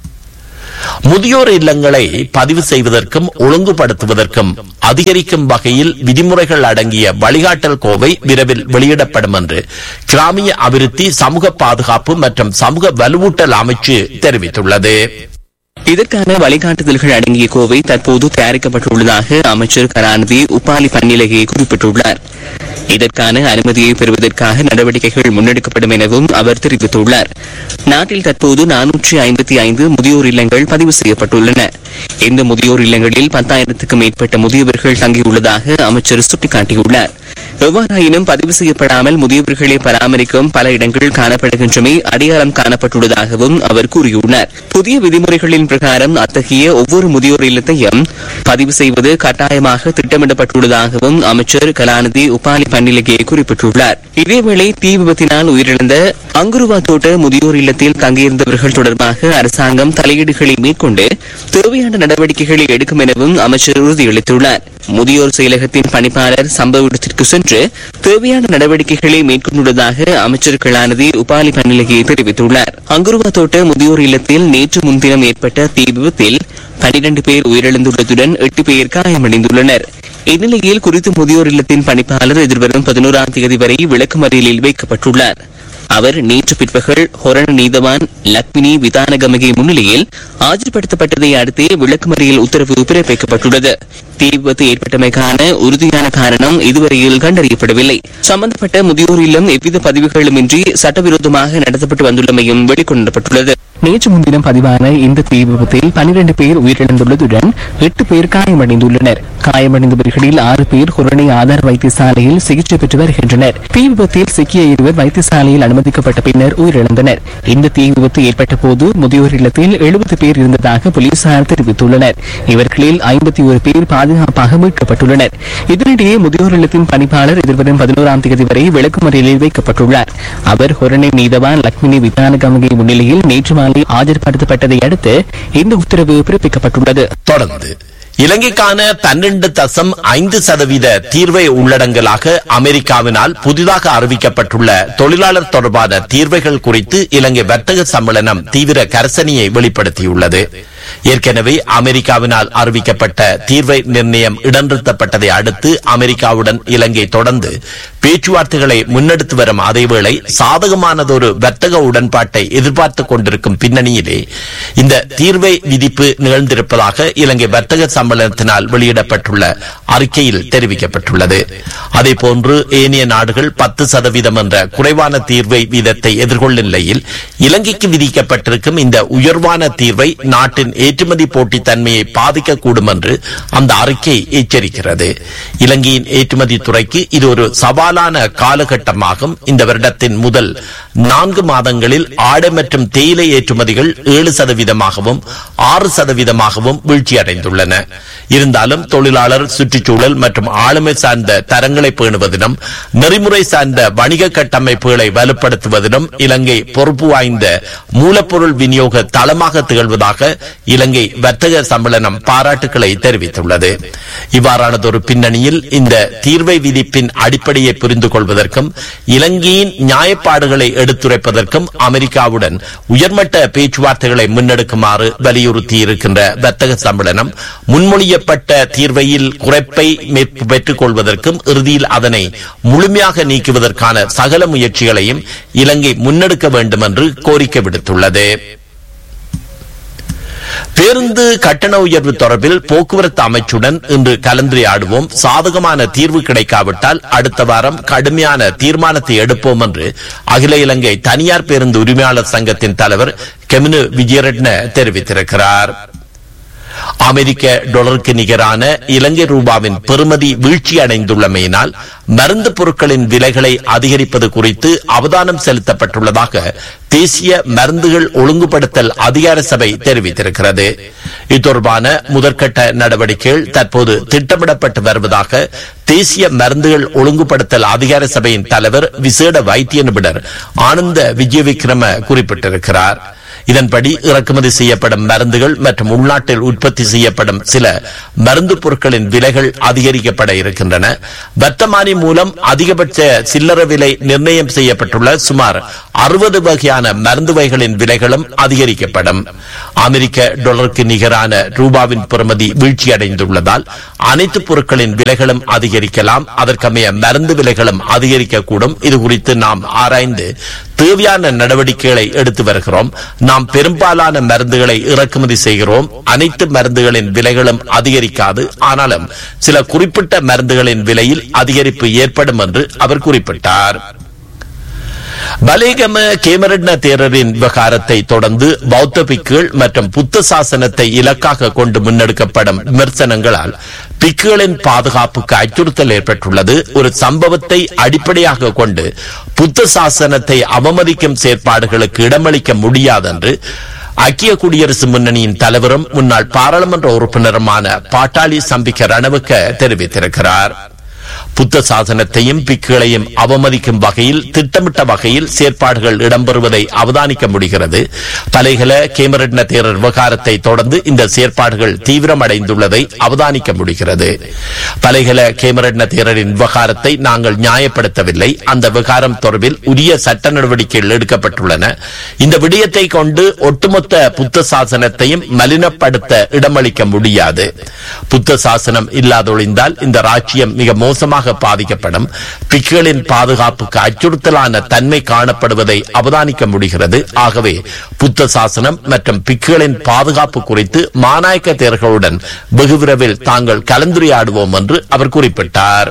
முதியோர் இல்லங்களை பதிவு செய்வதற்கும் ஒழுங்குபடுத்துவதற்கும் அதிகரிக்கும் வகையில் விதிமுறைகள் அடங்கிய வழிகாட்டல் கோவை விரைவில் வெளியிடப்படும் என்று கிராமிய அபிவிருத்தி சமூக பாதுகாப்பு மற்றும் சமூக வலுவூட்டல் அமைச்சு தெரிவித்துள்ளது இதற்கான வழிகாட்டுதல்கள் அடங்கிய கோவை தற்போது தயாரிக்கப்பட்டுள்ளதாக அமைச்சர் கருணாநிதி உப்பாலி பன்னிலகையை குறிப்பிட்டுள்ளார் இதற்கான அனுமதியை பெறுவதற்காக நடவடிக்கைகள் முன்னெடுக்கப்படும் எனவும் அவர் தெரிவித்துள்ளார் நாட்டில் தற்போது நானூற்றி ஐம்பத்தி ஐந்து முதியோர் இல்லங்கள் பதிவு செய்யப்பட்டுள்ளன இந்த முதியோர் இல்லங்களில் பத்தாயிரத்துக்கும் மேற்பட்ட முதியவர்கள் தங்கியுள்ளதாக அமைச்சர் சுட்டிக்காட்டியுள்ளார் எவ்வாறாயினும் பதிவு செய்யப்படாமல் முதியவர்களை பராமரிக்கும் பல இடங்கள் காணப்படுகின்றமை அடையாளம் காணப்பட்டுள்ளதாகவும் அவர் கூறியுள்ளார் புதிய விதிமுறைகளின் பிரகாரம் அத்தகைய ஒவ்வொரு முதியோர் இல்லத்தையும் பதிவு செய்வது கட்டாயமாக திட்டமிடப்பட்டுள்ளதாகவும் அமைச்சர் கலாநிதி உபாலி பன்னிலகே குறிப்பிட்டுள்ளார் இதேவேளை தீ விபத்தினால் உயிரிழந்த அங்குருவா தோட்ட முதியோர் இல்லத்தில் தங்கியிருந்தவர்கள் தொடர்பாக அரசாங்கம் தலையீடுகளை மேற்கொண்டு தேவையான நடவடிக்கைகளை எடுக்கும் எனவும் அமைச்சர் உறுதியளித்துள்ளார் முதியோர் செயலகத்தின் பணிப்பாளர் சம்பவ இடத்திற்கு சென்று தேவையான நடவடிக்கைகளை மேற்கொண்டுள்ளதாக அமைச்சர் கலாநிதி உபாலி பன்னிலகே தெரிவித்துள்ளார் அங்குருவா தோட்ட முதியோர் இல்லத்தில் நேற்று முன்தினம் ஏற்பட்ட தீ விபத்தில் பனிரண்டு பேர் உயிரிழந்துள்ளதுடன் எட்டு பேர் காயமடைந்துள்ளனர் இந்நிலையில் குறித்த முதியோர் இல்லத்தின் பணிப்பாளர் எதிர்வரும் பதினோராம் தேதி வரை விளக்குமறியலில் வைக்கப்பட்டுள்ளார் அவர் நேற்று பிற்பகல் ஹொரண நீதவான் லக்மினி விதானகமகை முன்னிலையில் ஆஜர்படுத்தப்பட்டதை அடுத்தே விளக்குமறியல் உத்தரவு பிறப்பிக்கப்பட்டுள்ளது தீ விபத்து ஏற்பட்டமைக்கான உறுதியான காரணம் இதுவரையில் கண்டறியப்படவில்லை சம்பந்தப்பட்ட முதியோர் இல்லம் எவ்வித பதிவுகளுமின்றி சட்டவிரோதமாக நடத்தப்பட்டு வந்துள்ளமையும் வெளிக்கொணரப்பட்டுள்ளது நேற்று முன்தினம் பதிவான இந்த தீ விபத்தில் பனிரெண்டு பேர் உயிரிழந்துள்ளதுடன் எட்டு பேர் காயமடைந்துள்ளனர் காயமடைந்தவர்களில் ஆறு பேர் குரணை ஆதார் வைத்தியசாலையில் சிகிச்சை பெற்று வருகின்றனர் தீ விபத்தில் சிக்கிய இருவர் வைத்தியசாலையில் அனுமதிக்கப்பட்ட பின்னர் உயிரிழந்தனர் இந்த தீ விபத்து ஏற்பட்ட போது முதியோர் இல்லத்தில் எழுபது பேர் இருந்ததாக போலீசார் தெரிவித்துள்ளனர் இவர்களில் ஐம்பத்தி ஒரு பேர் பாதுகாப்பாக மீட்கப்பட்டுள்ளனர் இதனிடையே முதியோர் இல்லத்தின் பணிப்பாளர் எதிர்வரும் பதினோராம் தேதி வரை விளக்குமறியலில் வைக்கப்பட்டுள்ளார் அவர் ஹொரணை நீதவான் லக்ஷ்மினி விதானகமகை முன்னிலையில் நேற்று மாலை ஆஜர்படுத்தப்பட்டதை அடுத்து இந்த உத்தரவு பிறப்பிக்கப்பட்டுள்ளது தொடர்ந்து இலங்கைக்கான பன்னெண்டு தசம் ஐந்து சதவீத தீர்வை உள்ளடங்கலாக அமெரிக்காவினால் புதிதாக அறிவிக்கப்பட்டுள்ள தொழிலாளர் தொடர்பான தீர்வைகள் குறித்து இலங்கை வர்த்தக சம்மேளனம் தீவிர கரசனையை வெளிப்படுத்தியுள்ளது ஏற்கனவே அமெரிக்காவினால் அறிவிக்கப்பட்ட தீர்வை நிர்ணயம் இடநிறுத்தப்பட்டதை அடுத்து அமெரிக்காவுடன் இலங்கை தொடர்ந்து பேச்சுவார்த்தைகளை முன்னெடுத்து வரும் அதேவேளை சாதகமானதொரு வர்த்தக உடன்பாட்டை எதிர்பார்த்துக் கொண்டிருக்கும் பின்னணியிலே இந்த தீர்வை விதிப்பு நிகழ்ந்திருப்பதாக இலங்கை வர்த்தக சம்மேளனத்தினால் வெளியிடப்பட்டுள்ள அறிக்கையில் தெரிவிக்கப்பட்டுள்ளது அதேபோன்று ஏனைய நாடுகள் பத்து சதவீதம் என்ற குறைவான தீர்வை வீதத்தை எதிர்கொள்ளும் நிலையில் இலங்கைக்கு விதிக்கப்பட்டிருக்கும் இந்த உயர்வான தீர்வை நாட்டின் ஏற்றுமதி போட்டித் தன்மையை பாதிக்கக்கூடும் என்று அந்த அறிக்கை எச்சரிக்கிறது இலங்கையின் ஏற்றுமதி துறைக்கு இது ஒரு சவாலான காலகட்டமாகும் இந்த வருடத்தின் முதல் நான்கு மாதங்களில் ஆடை மற்றும் தேயிலை ஏற்றுமதிகள் ஏழு சதவீதமாகவும் ஆறு சதவீதமாகவும் வீழ்ச்சியடைந்துள்ளன இருந்தாலும் தொழிலாளர் சுற்றுச்சூழல் மற்றும் ஆளுமை சார்ந்த தரங்களை பேணுவதிலும் நெறிமுறை சார்ந்த வணிக கட்டமைப்புகளை வலுப்படுத்துவதிலும் இலங்கை பொறுப்பு வாய்ந்த மூலப்பொருள் விநியோக தளமாக திகழ்வதாக இலங்கை வர்த்தக சம்மேளனம் பாராட்டுக்களை தெரிவித்துள்ளது இவ்வாறானதொரு பின்னணியில் இந்த தீர்வை விதிப்பின் அடிப்படையை புரிந்து கொள்வதற்கும் இலங்கையின் நியாயப்பாடுகளை எடுத்துரைப்பதற்கும் அமெரிக்காவுடன் உயர்மட்ட பேச்சுவார்த்தைகளை முன்னெடுக்குமாறு வலியுறுத்தி இருக்கின்ற வர்த்தக சம்மேளனம் முன்மொழியப்பட்ட தீர்வையில் குறைப்பை மேற்- பெற்றுக் கொள்வதற்கும் இறுதியில் அதனை முழுமையாக நீக்குவதற்கான சகல முயற்சிகளையும் இலங்கை முன்னெடுக்க வேண்டும் என்று கோரிக்கை விடுத்துள்ளது பேருந்து கட்டண உயர்வு தொடர்பில் போக்குவரத்து அமைச்சுடன் இன்று கலந்துரையாடுவோம் சாதகமான தீர்வு கிடைக்காவிட்டால் அடுத்த வாரம் கடுமையான தீர்மானத்தை எடுப்போம் என்று அகில இலங்கை தனியார் பேருந்து உரிமையாளர் சங்கத்தின் தலைவர் கெமினு விஜயரட்ன தெரிவித்திருக்கிறார் அமெரிக்க டாலருக்கு நிகரான இலங்கை ரூபாவின் பெறுமதி வீழ்ச்சி அடைந்துள்ளமையினால் மருந்து பொருட்களின் விலைகளை அதிகரிப்பது குறித்து அவதானம் செலுத்தப்பட்டுள்ளதாக தேசிய மருந்துகள் ஒழுங்குபடுத்தல் அதிகார சபை தெரிவித்திருக்கிறது இத்தொடர்பான முதற்கட்ட நடவடிக்கைகள் தற்போது திட்டமிடப்பட்டு வருவதாக தேசிய மருந்துகள் ஒழுங்குபடுத்தல் அதிகார சபையின் தலைவர் விசேட வைத்திய நிபுணர் ஆனந்த விஜயவிக்ரம குறிப்பிட்டிருக்கிறார் இதன்படி இறக்குமதி செய்யப்படும் மருந்துகள் மற்றும் உள்நாட்டில் உற்பத்தி செய்யப்படும் சில மருந்து பொருட்களின் விலைகள் அதிகரிக்கப்பட இருக்கின்றன வர்த்தமானி மூலம் அதிகபட்ச சில்லறை விலை நிர்ணயம் செய்யப்பட்டுள்ள சுமார் அறுபது வகையான மருந்து வகைகளின் விலைகளும் அதிகரிக்கப்படும் அமெரிக்க டாலருக்கு நிகரான ரூபாவின் பெறுமதி வீழ்ச்சியடைந்துள்ளதால் அனைத்து பொருட்களின் விலைகளும் அதிகரிக்கலாம் அதற்கமைய மருந்து விலைகளும் அதிகரிக்கக்கூடும் இது குறித்து நாம் ஆராய்ந்து தேவையான நடவடிக்கைகளை எடுத்து வருகிறோம் நாம் பெரும்பாலான மருந்துகளை இறக்குமதி செய்கிறோம் அனைத்து மருந்துகளின் விலைகளும் அதிகரிக்காது ஆனாலும் சில குறிப்பிட்ட மருந்துகளின் விலையில் அதிகரிப்பு ஏற்படும் என்று அவர் குறிப்பிட்டார் பலேகம கேமரட்ன தேரரின் விவகாரத்தை தொடர்ந்து பௌத்த பிக்குகள் மற்றும் புத்த சாசனத்தை இலக்காக கொண்டு முன்னெடுக்கப்படும் விமர்சனங்களால் பிக்குகளின் பாதுகாப்புக்கு அச்சுறுத்தல் ஏற்பட்டுள்ளது ஒரு சம்பவத்தை அடிப்படையாக கொண்டு புத்த சாசனத்தை அவமதிக்கும் செயற்பாடுகளுக்கு இடமளிக்க முடியாதென்று ஐக்கிய குடியரசு முன்னணியின் தலைவரும் முன்னாள் பாராளுமன்ற உறுப்பினருமான பாட்டாளி சம்பிக்க ரணவுக்க தெரிவித்திருக்கிறார் புத்த சாசனத்தையும் பிக்குகளையும் அவமதிக்கும் வகையில் திட்டமிட்ட வகையில் செயற்பாடுகள் இடம்பெறுவதை அவதானிக்க முடிகிறது பலைகல கேமரட்ன தேரர் விவகாரத்தை தொடர்ந்து இந்த செயற்பாடுகள் தீவிரமடைந்துள்ளதை அவதானிக்க முடிகிறது பலைகல கேமரட்ன தேரரின் விவகாரத்தை நாங்கள் நியாயப்படுத்தவில்லை அந்த விவகாரம் தொடர்பில் உரிய சட்ட நடவடிக்கைகள் எடுக்கப்பட்டுள்ளன இந்த விடயத்தை கொண்டு ஒட்டுமொத்த புத்த சாசனத்தையும் மலினப்படுத்த இடமளிக்க முடியாது புத்த சாசனம் இல்லாதொழிந்தால் இந்த ராஜ்யம் மிக மோசமாக பாதிக்கப்படும் பிக்குகளின் பாதுகாப்புக்கு அச்சுறுத்தலான தன்மை காணப்படுவதை அவதானிக்க முடிகிறது ஆகவே புத்த சாசனம் மற்றும் பிக்குகளின் பாதுகாப்பு குறித்து மாநாயக்க தேர்களுடன் வெகு விரைவில் தாங்கள் கலந்துரையாடுவோம் என்று அவர் குறிப்பிட்டார்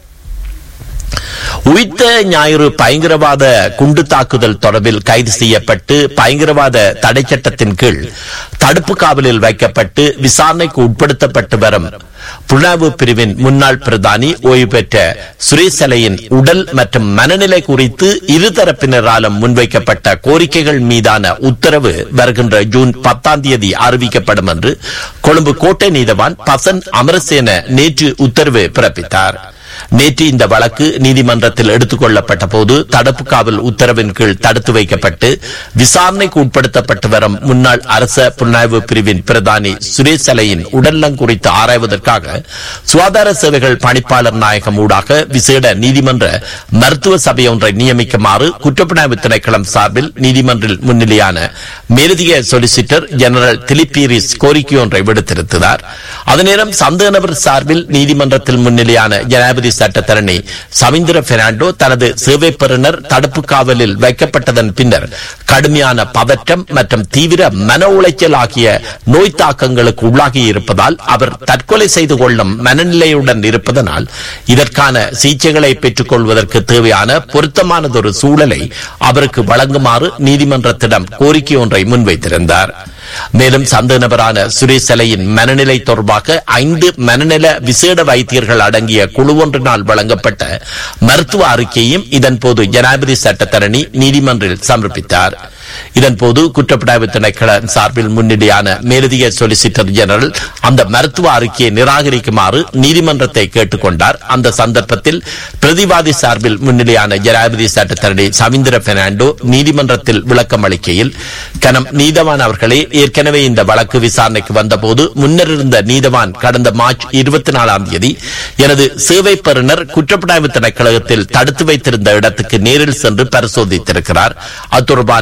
உயிர்த்த ஞாயிறு பயங்கரவாத குண்டு தாக்குதல் தொடர்பில் கைது செய்யப்பட்டு பயங்கரவாத தடை சட்டத்தின் கீழ் தடுப்பு காவலில் வைக்கப்பட்டு விசாரணைக்கு உட்படுத்தப்பட்டு வரும் புலனாய்வு பிரிவின் முன்னாள் பிரதானி ஓய்வு பெற்ற சுரேசலையின் உடல் மற்றும் மனநிலை குறித்து இருதரப்பினராலும் முன்வைக்கப்பட்ட கோரிக்கைகள் மீதான உத்தரவு வருகின்ற ஜூன் பத்தாம் தேதி அறிவிக்கப்படும் என்று கொழும்பு கோட்டை நீதவான் பசன் அமரசேன நேற்று உத்தரவு பிறப்பித்தார் நேற்று இந்த வழக்கு நீதிமன்றத்தில் எடுத்துக் கொள்ளப்பட்ட போது தடுப்பு காவல் உத்தரவின் கீழ் தடுத்து வைக்கப்பட்டு விசாரணைக்கு உட்படுத்தப்பட்டு வரும் முன்னாள் அரச புலனாய்வு பிரிவின் பிரதானி சுரேஷ் அலையின் உடல்நலம் குறித்து ஆராய்வதற்காக சுகாதார சேவைகள் பணிப்பாளர் நாயகம் ஊடாக விசேட நீதிமன்ற மருத்துவ சபை ஒன்றை நியமிக்குமாறு குற்றப்புலனாய்வு திணைக்களம் சார்பில் நீதிமன்றில் முன்னிலையான மேலதிக சொலிசிட்டர் ஜெனரல் திலிப்பீரிஸ் கோரிக்கை ஒன்றை விடுத்திருந்தார் அதேநேரம் சந்தேக நபர் சார்பில் நீதிமன்றத்தில் முன்னிலையான ஜனாதிபதி சட்டத்தரணி சவீந்திர பெர்னாண்டோ தனது சேவை பெறுநர் தடுப்பு காவலில் வைக்கப்பட்டதன் பின்னர் கடுமையான பதற்றம் மற்றும் தீவிர மன உளைச்சல் ஆகிய நோய் தாக்கங்களுக்கு உள்ளாகி இருப்பதால் அவர் தற்கொலை செய்து கொள்ளும் மனநிலையுடன் இருப்பதனால் இதற்கான சிகிச்சைகளை பெற்றுக் கொள்வதற்கு தேவையான பொருத்தமானதொரு சூழலை அவருக்கு வழங்குமாறு நீதிமன்றத்திடம் கோரிக்கை ஒன்றை முன்வைத்திருந்தார் மேலும் சந்த நபரான சுரேஷ் அலையின் மனநிலை தொடர்பாக ஐந்து மனநல விசேட வைத்தியர்கள் அடங்கிய குழு ஒன்றினால் வழங்கப்பட்ட மருத்துவ அறிக்கையையும் இதன்போது ஜனாதிபதி சட்டத்தரணி நீதிமன்றில் சமர்ப்பித்தார் இதன்போது குற்றப்புலனாய்வு திணைக்கள சார்பில் முன்னிலையான மேலதிக சொலிசிட்டர் ஜெனரல் அந்த மருத்துவ அறிக்கையை நிராகரிக்குமாறு நீதிமன்றத்தை கேட்டுக்கொண்டார் அந்த சந்தர்ப்பத்தில் பிரதிவாதி சார்பில் முன்னிலையான ஜனாதிபதி சட்டத்தரணி சவீந்திர பெர்னாண்டோ நீதிமன்றத்தில் விளக்கம் அளிக்கையில் கனம் நீதவான் அவர்களே ஏற்கனவே இந்த வழக்கு விசாரணைக்கு வந்தபோது முன்னர் இருந்த நீதவான் கடந்த மார்ச் இருபத்தி நாலாம் தேதி எனது சேவை பெறுநர் குற்றப்புலனாய்வு திணைக்களத்தில் தடுத்து வைத்திருந்த இடத்துக்கு நேரில் சென்று பரிசோதித்திருக்கிறார் அது தொடர்பான வினா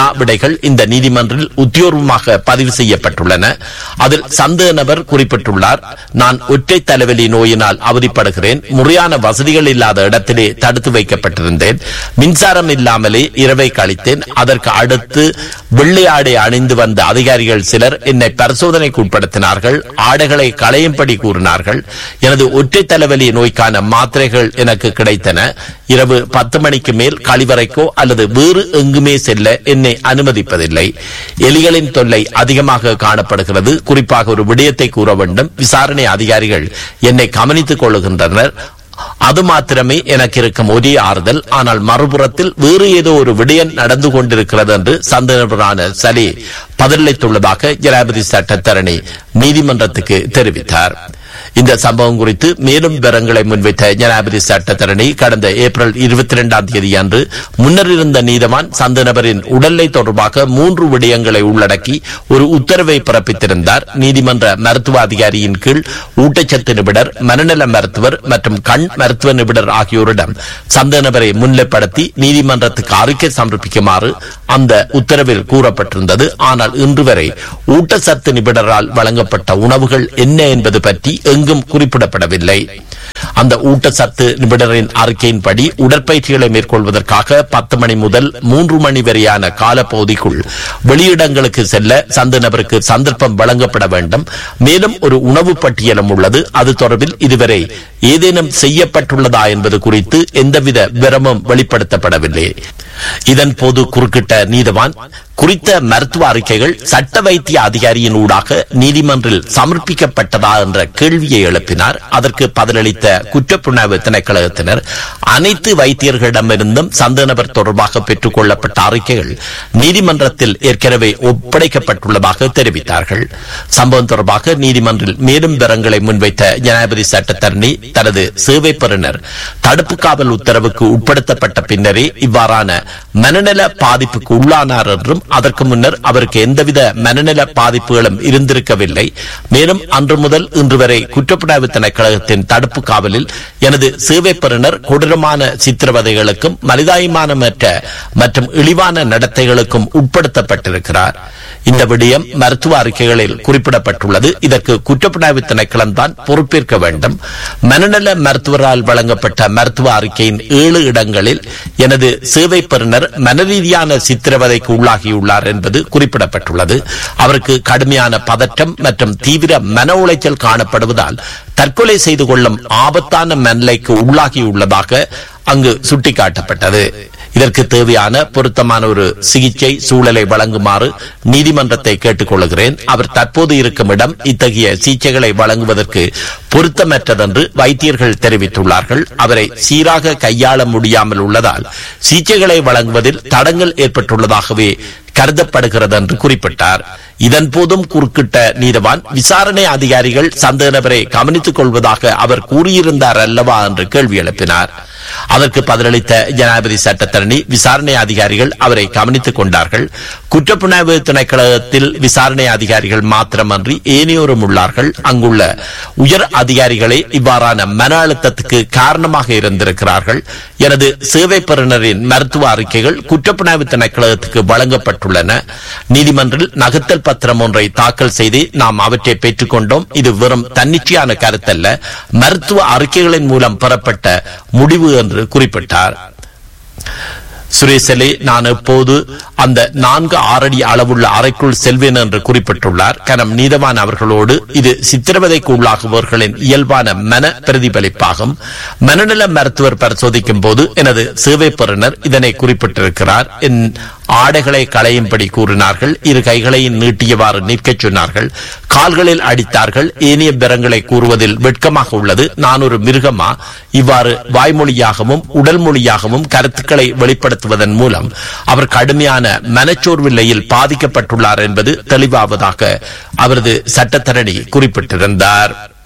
வினா விடைகள் இந்த நீதிமன்றில் உத்தியோகமாக பதிவு செய்யப்பட்டுள்ளன அதில் சந்தேக நபர் குறிப்பிட்டுள்ளார் நான் ஒற்றை தலைவலி நோயினால் அவதிப்படுகிறேன் முறையான வசதிகள் இல்லாத இடத்திலே தடுத்து வைக்கப்பட்டிருந்தேன் மின்சாரம் இல்லாமலே இரவை கழித்தேன் அதற்கு அடுத்து வெள்ளை ஆடை அணிந்து வந்த அதிகாரிகள் சிலர் என்னை பரிசோதனைக்கு உட்படுத்தினார்கள் ஆடைகளை களையும்படி கூறினார்கள் எனது ஒற்றை தலைவலி நோய்க்கான மாத்திரைகள் எனக்கு கிடைத்தன இரவு பத்து மணிக்கு மேல் கழிவறைக்கோ அல்லது வேறு எங்குமே செல்ல என்னை அனுமதிப்பதில்லை எலிகளின் தொல்லை அதிகமாக காணப்படுகிறது குறிப்பாக ஒரு விடயத்தை கூற வேண்டும் விசாரணை அதிகாரிகள் என்னை கவனித்துக் கொள்ளுகின்றனர் அது மாத்திரமே எனக்கு இருக்கும் ஒரே ஆறுதல் ஆனால் மறுபுறத்தில் வேறு ஏதோ ஒரு விடயம் நடந்து கொண்டிருக்கிறது என்று சந்தேகரான சலி பதிலளித்துள்ளதாக ஜனாதிபதி சட்டத்தரணி நீதிமன்றத்துக்கு தெரிவித்தார் இந்த சம்பவம் குறித்து மேலும் விவரங்களை முன்வைத்த ஜனாதிபதி சட்டத்தரணி கடந்த ஏப்ரல் இருபத்தி இரண்டாம் தேதி அன்று முன்னர் இருந்த நீதவான் சந்த நபரின் உடல்நிலை தொடர்பாக மூன்று விடயங்களை உள்ளடக்கி ஒரு உத்தரவை பிறப்பித்திருந்தார் நீதிமன்ற மருத்துவ அதிகாரியின் கீழ் ஊட்டச்சத்து நிபுணர் மனநல மருத்துவர் மற்றும் கண் மருத்துவ நிபுணர் ஆகியோரிடம் சந்த நபரை முன்னிலைப்படுத்தி நீதிமன்றத்துக்கு அறிக்கை சமர்ப்பிக்குமாறு அந்த உத்தரவில் கூறப்பட்டிருந்தது ஆனால் இன்று வரை ஊட்டச்சத்து நிபுணரால் வழங்கப்பட்ட உணவுகள் என்ன என்பது பற்றி எங்கும் குறிப்பிடப்படவில்லை அந்த ஊட்டச்சத்து நிபுணரின் அறிக்கையின்படி உடற்பயிற்சிகளை மேற்கொள்வதற்காக பத்து மணி முதல் மூன்று மணி வரையான காலப்பகுதிக்குள் வெளியிடங்களுக்கு செல்ல சந்த நபருக்கு சந்தர்ப்பம் வழங்கப்பட வேண்டும் மேலும் ஒரு உணவு பட்டியலும் உள்ளது அது தொடர்பில் இதுவரை ஏதேனும் செய்யப்பட்டுள்ளதா என்பது குறித்து எந்தவித விவரமும் வெளிப்படுத்தப்படவில்லை இதன் போது குறுக்கிட்ட நீதவான் குறித்த மருத்துவ அறிக்கைகள் சட்ட வைத்திய அதிகாரியின் ஊடாக நீதிமன்றில் சமர்ப்பிக்கப்பட்டதா என்ற கேள்வியை எழுப்பினார் அதற்கு பதிலளித்த குற்றப்புலனாய்வு திணைக்களத்தினர் அனைத்து வைத்தியர்களிடமிருந்தும் சந்த நபர் தொடர்பாக பெற்றுக் கொள்ளப்பட்ட அறிக்கைகள் நீதிமன்றத்தில் ஏற்கனவே ஒப்படைக்கப்பட்டுள்ளதாக தெரிவித்தார்கள் சம்பவம் தொடர்பாக நீதிமன்றில் மேலும் விவரங்களை முன்வைத்த ஜனாதிபதி சட்டத்தரணி தனது சேவை பெறுநர் தடுப்பு காவல் உத்தரவுக்கு உட்படுத்தப்பட்ட பின்னரே இவ்வாறான மனநல பாதிப்புக்கு உள்ளானார் என்றும் அதற்கு முன்னர் அவருக்கு எந்தவித மனநல பாதிப்புகளும் இருந்திருக்கவில்லை மேலும் அன்று முதல் இன்று வரை குற்றப்புலனாய்வு திணைக்களத்தின் தடுப்பு காவலில் எனது சேவை பெறுநர் கொடூரமான சித்திரவதைகளுக்கும் மனிதாயமானமற்ற மற்றும் இழிவான நடத்தைகளுக்கும் உட்படுத்தப்பட்டிருக்கிறார் இந்த விடயம் மருத்துவ அறிக்கைகளில் குறிப்பிடப்பட்டுள்ளது இதற்கு குற்றப்புலனாய்வு திணைக்களம் தான் பொறுப்பேற்க வேண்டும் மனநல மருத்துவரால் வழங்கப்பட்ட மருத்துவ அறிக்கையின் ஏழு இடங்களில் எனது சேவை பெறுநர் மனரீதியான சித்திரவதைக்கு உள்ளாகியுள்ளார் என்பது குறிப்பிடப்பட்டுள்ளது அவருக்கு கடுமையான பதற்றம் மற்றும் தீவிர மன உளைச்சல் காணப்படுவதால் தற்கொலை செய்து கொள்ளும் ஆபத்தான மனநிலைக்கு உள்ளாகியுள்ளதாக அங்கு சுட்டிக்காட்டப்பட்டது இதற்கு தேவையான பொருத்தமான ஒரு சிகிச்சை சூழலை வழங்குமாறு நீதிமன்றத்தை கேட்டுக் கொள்கிறேன் அவர் தற்போது இருக்கும் இடம் இத்தகைய சிகிச்சைகளை வழங்குவதற்கு பொருத்தமற்றதென்று வைத்தியர்கள் தெரிவித்துள்ளார்கள் அவரை சீராக கையாள முடியாமல் உள்ளதால் சிகிச்சைகளை வழங்குவதில் தடங்கள் ஏற்பட்டுள்ளதாகவே கருதப்படுகிறது என்று குறிப்பிட்டார் இதன் போதும் குறுக்கிட்ட நீதவான் விசாரணை அதிகாரிகள் சந்தேக நபரை கவனித்துக் கொள்வதாக அவர் கூறியிருந்தார் அல்லவா என்று கேள்வி எழுப்பினார் அதற்கு பதிலளித்த ஜனாதிபதி சட்டத்தரணி விசாரணை அதிகாரிகள் அவரை கவனித்துக் கொண்டார்கள் குற்றப்புலனாய்வு திணைக்களத்தில் விசாரணை அதிகாரிகள் மாத்திரமன்றி ஏனையோரும் உள்ளார்கள் அங்குள்ள உயர் அதிகாரிகளே இவ்வாறான மன அழுத்தத்துக்கு காரணமாக இருந்திருக்கிறார்கள் எனது சேவை பெறுநரின் மருத்துவ அறிக்கைகள் குற்றப்புலனாய்வு திணைக்களத்துக்கு வழங்கப்பட்டுள்ளன நீதிமன்றில் நகர்த்தல் பத்திரம் ஒன்றை தாக்கல் செய்து நாம் அவற்றை பெற்றுக் கொண்டோம் இது வெறும் தன்னிச்சையான கருத்தல்ல மருத்துவ அறிக்கைகளின் மூலம் பெறப்பட்ட முடிவு என்று குறிப்பிட்டார் சுரேசலே நான் எப்போது அந்த நான்கு ஆறடி அளவுள்ள அறைக்குள் செல்வேன் என்று குறிப்பிட்டுள்ளார் கனம் நீதவான் அவர்களோடு இது சித்திரவதைக்கு உள்ளாகுபவர்களின் இயல்பான மன பிரதிபலிப்பாகும் மனநல மருத்துவர் பரிசோதிக்கும் போது எனது சேவை பெறுநர் இதனை குறிப்பிட்டிருக்கிறார் என் ஆடைகளை களையும்படி கூறினார்கள் இரு கைகளையும் நீட்டியவாறு நிற்கச் சொன்னார்கள் கால்களில் அடித்தார்கள் ஏனைய பெறங்களை கூறுவதில் வெட்கமாக உள்ளது நான் ஒரு மிருகமா இவ்வாறு வாய்மொழியாகவும் உடல் மொழியாகவும் கருத்துக்களை வெளிப்படுத்துவதன் மூலம் அவர் கடுமையான மனச்சோர்வு நிலையில் பாதிக்கப்பட்டுள்ளார் என்பது தெளிவாவதாக அவரது சட்டத்தரணி குறிப்பிட்டிருந்தார்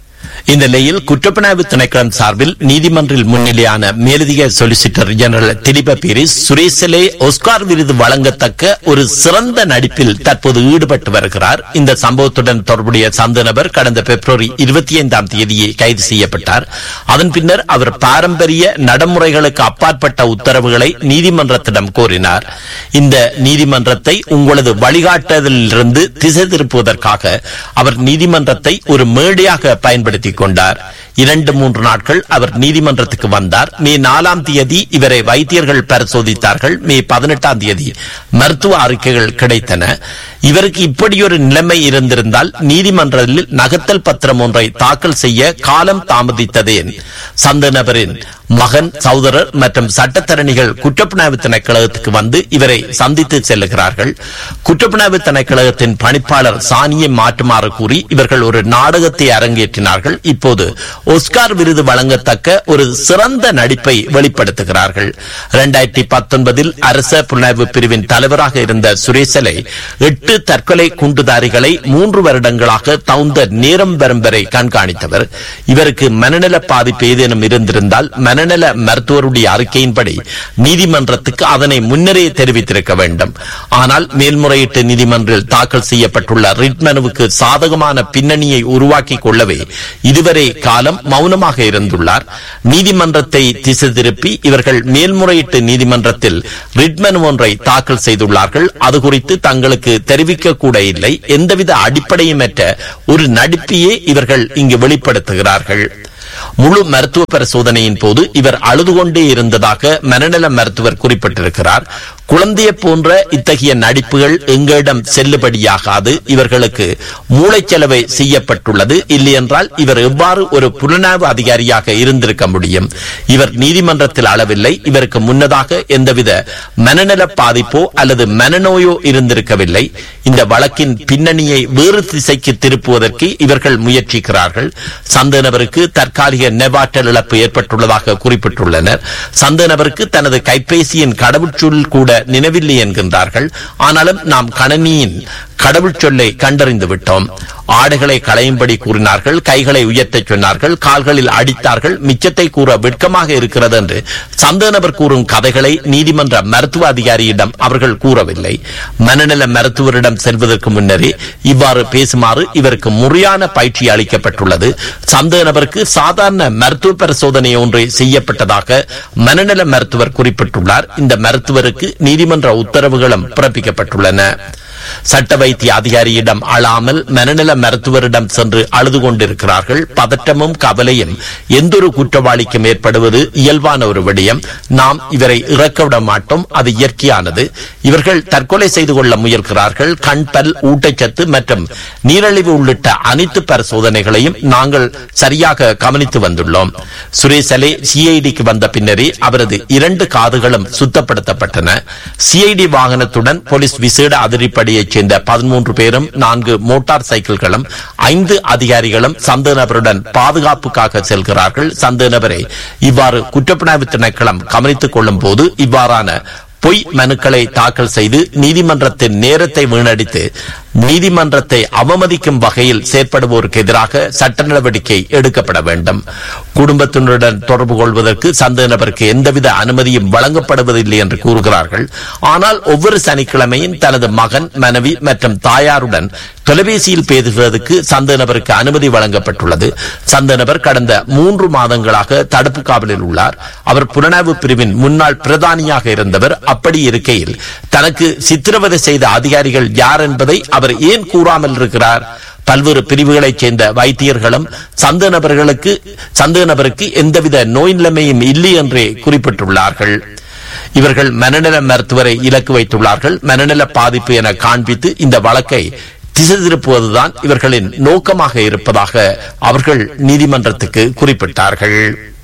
இந்த நிலையில் குற்றப்புலனாய்வு திணைக்களம் சார்பில் நீதிமன்றில் முன்னிலையான மேலதிக சொலிசிட்டர் ஜெனரல் திலீப பீரிஸ் சுரேசலே ஒஸ்கார் விருது வழங்கத்தக்க ஒரு சிறந்த நடிப்பில் தற்போது ஈடுபட்டு வருகிறார் இந்த சம்பவத்துடன் தொடர்புடைய சந்த நபர் கடந்த பிப்ரவரி இருபத்தி ஐந்தாம் தேதியே கைது செய்யப்பட்டார் அதன் பின்னர் அவர் பாரம்பரிய நடைமுறைகளுக்கு அப்பாற்பட்ட உத்தரவுகளை நீதிமன்றத்திடம் கோரினார் இந்த நீதிமன்றத்தை உங்களது வழிகாட்டுதலிலிருந்து திசை திருப்புவதற்காக அவர் நீதிமன்றத்தை ஒரு மேடையாக பயன்படுத்திக் கொண்டார் இரண்டு மூன்று நாட்கள் அவர் நீதிமன்றத்துக்கு வந்தார் மே நாலாம் தேதி இவரை வைத்தியர்கள் பரிசோதித்தார்கள் மே பதினெட்டாம் தேதி மருத்துவ அறிக்கைகள் கிடைத்தன இவருக்கு இப்படியொரு நிலைமை இருந்திருந்தால் நீதிமன்றத்தில் நகர்த்தல் பத்திரம் ஒன்றை தாக்கல் செய்ய காலம் தாமதித்ததேன் சந்த நபரின் மகன் சகோதரர் மற்றும் சட்டத்தரணிகள் குற்றப்புலனாய்வு திணைக்களத்துக்கு வந்து இவரை சந்தித்து செல்லுகிறார்கள் குற்றப்புலனாய்வு திணைக்களத்தின் பணிப்பாளர் சாணியை மாற்றுமாறு கூறி இவர்கள் ஒரு நாடகத்தை அரங்கேற்றினார்கள் இப்போது ஒஸ்கார் விருது வழங்கத்தக்க ஒரு சிறந்த நடிப்பை வெளிப்படுத்துகிறார்கள் இரண்டாயிரத்தி பத்தொன்பதில் அரச புலனாய்வு பிரிவின் தலைவராக இருந்த சுரேசலை எட்டு தற்கொலை குண்டுதாரிகளை மூன்று வருடங்களாக தகுந்த நேரம் வரும் வரை கண்காணித்தவர் இவருக்கு மனநல பாதிப்பு ஏதேனும் இருந்திருந்தால் மனநல மருத்துவருடைய அறிக்கையின்படி நீதிமன்றத்துக்கு அதனை முன்னரே தெரிவித்திருக்க வேண்டும் ஆனால் மேல்முறையீட்டு நீதிமன்றில் தாக்கல் செய்யப்பட்டுள்ள ரிட் மனுவுக்கு சாதகமான பின்னணியை உருவாக்கிக் கொள்ளவே இதுவரை காலம் மௌனமாக இருந்துள்ளார் நீதிமன்றத்தை திசை திருப்பி இவர்கள் மேல்முறையீட்டு நீதிமன்றத்தில் ரிட் மனு ஒன்றை தாக்கல் செய்துள்ளார்கள் அது குறித்து தங்களுக்கு தெரிவிக்க கூட இல்லை எந்தவித அடிப்படையுமற்ற ஒரு நடிப்பையே இவர்கள் இங்கு வெளிப்படுத்துகிறார்கள் முழு மருத்துவ பரிசோதனையின் போது இவர் அழுது கொண்டே இருந்ததாக மனநல மருத்துவர் குறிப்பிட்டிருக்கிறார் குழந்தையை போன்ற இத்தகைய நடிப்புகள் எங்களிடம் செல்லுபடியாகாது இவர்களுக்கு மூளைச்சலவை செய்யப்பட்டுள்ளது இல்லையென்றால் இவர் எவ்வாறு ஒரு புலனாய்வு அதிகாரியாக இருந்திருக்க முடியும் இவர் நீதிமன்றத்தில் அளவில்லை இவருக்கு முன்னதாக எந்தவித மனநல பாதிப்போ அல்லது மனநோயோ இருந்திருக்கவில்லை இந்த வழக்கின் பின்னணியை வேறு திசைக்கு திருப்புவதற்கு இவர்கள் முயற்சிக்கிறார்கள் சந்த நபருக்கு தற்காலிக நெவாற்றல் இழப்பு ஏற்பட்டுள்ளதாக குறிப்பிட்டுள்ளனர் சந்த நபருக்கு தனது கைபேசியின் கடவுச்சொல் கூட நினைவில்லை என்கின்றார்கள் ஆனாலும் நாம் கணனியின் கடவுள் சொல்லை கண்டறிந்து விட்டோம் ஆடைகளை களையும்படி கூறினார்கள் கைகளை உயர்த்தச் சொன்னார்கள் கால்களில் அடித்தார்கள் மிச்சத்தை கூற வெட்கமாக இருக்கிறது என்று சந்த நபர் கூறும் கதைகளை நீதிமன்ற மருத்துவ அதிகாரியிடம் அவர்கள் கூறவில்லை மனநல மருத்துவரிடம் செல்வதற்கு முன்னரே இவ்வாறு பேசுமாறு இவருக்கு முறையான பயிற்சி அளிக்கப்பட்டுள்ளது சந்த நபருக்கு சாதாரண மருத்துவ பரிசோதனை ஒன்று செய்யப்பட்டதாக மனநல மருத்துவர் குறிப்பிட்டுள்ளார் இந்த மருத்துவருக்கு நீதிமன்ற உத்தரவுகளும் பிறப்பிக்கப்பட்டுள்ளன சட்ட வைத்திய அதிகாரியிடம் அழாமல் மனநல மருத்துவரிடம் சென்று அழுது கொண்டிருக்கிறார்கள் பதட்டமும் கவலையும் எந்தொரு குற்றவாளிக்கும் ஏற்படுவது இயல்பான ஒரு விடயம் நாம் இவரை இறக்க விட மாட்டோம் அது இயற்கையானது இவர்கள் தற்கொலை செய்து கொள்ள முயல்கிறார்கள் கண் பல் ஊட்டச்சத்து மற்றும் நீரிழிவு உள்ளிட்ட அனைத்து பரிசோதனைகளையும் நாங்கள் சரியாக கவனித்து வந்துள்ளோம் சுரேசலே சிஐடிக்கு வந்த பின்னரே அவரது இரண்டு காதுகளும் சுத்தப்படுத்தப்பட்டன சிஐடி வாகனத்துடன் போலீஸ் விசேட அதிரடிப்படையைச் சேர்ந்த பதிமூன்று பேரும் நான்கு மோட்டார் சைக்கிள்களும் ஐந்து அதிகாரிகளும் சந்த நபருடன் பாதுகாப்புக்காக செல்கிறார்கள் சந்த நபரை இவ்வாறு குற்றப்புலனாய்வு திணைக்களம் கவனித்துக் கொள்ளும் போது இவ்வாறான பொய் மனுக்களை தாக்கல் செய்து நீதிமன்றத்தின் நேரத்தை வீணடித்து நீதிமன்றத்தை அவமதிக்கும் வகையில் செயற்படுவோருக்கு எதிராக சட்ட நடவடிக்கை எடுக்கப்பட வேண்டும் குடும்பத்தினருடன் தொடர்பு கொள்வதற்கு சந்தேக நபருக்கு எந்தவித அனுமதியும் வழங்கப்படுவதில்லை என்று கூறுகிறார்கள் ஆனால் ஒவ்வொரு சனிக்கிழமையும் தனது மகன் மனைவி மற்றும் தாயாருடன் தொலைபேசியில் பேசுவதற்கு சந்தேக நபருக்கு அனுமதி வழங்கப்பட்டுள்ளது சந்தேக நபர் கடந்த மூன்று மாதங்களாக தடுப்பு காவலில் உள்ளார் அவர் புலனாய்வு பிரிவின் முன்னாள் பிரதானியாக இருந்தவர் அப்படி இருக்கையில் தனக்கு சித்திரவதை செய்த அதிகாரிகள் யார் என்பதை அவர் ஏன் கூறாமல் இருக்கிறார் பல்வேறு பிரிவுகளைச் சேர்ந்த வைத்தியர்களும் சந்த நபர்களுக்கு சந்த நபருக்கு எந்தவித நோய் நிலைமையும் இல்லை என்றே குறிப்பிட்டுள்ளார்கள் இவர்கள் மனநல மருத்துவரை இலக்கு வைத்துள்ளார்கள் மனநல பாதிப்பு என காண்பித்து இந்த வழக்கை திசை திருப்புவதுதான் இவர்களின் நோக்கமாக இருப்பதாக அவர்கள் நீதிமன்றத்துக்கு குறிப்பிட்டார்கள்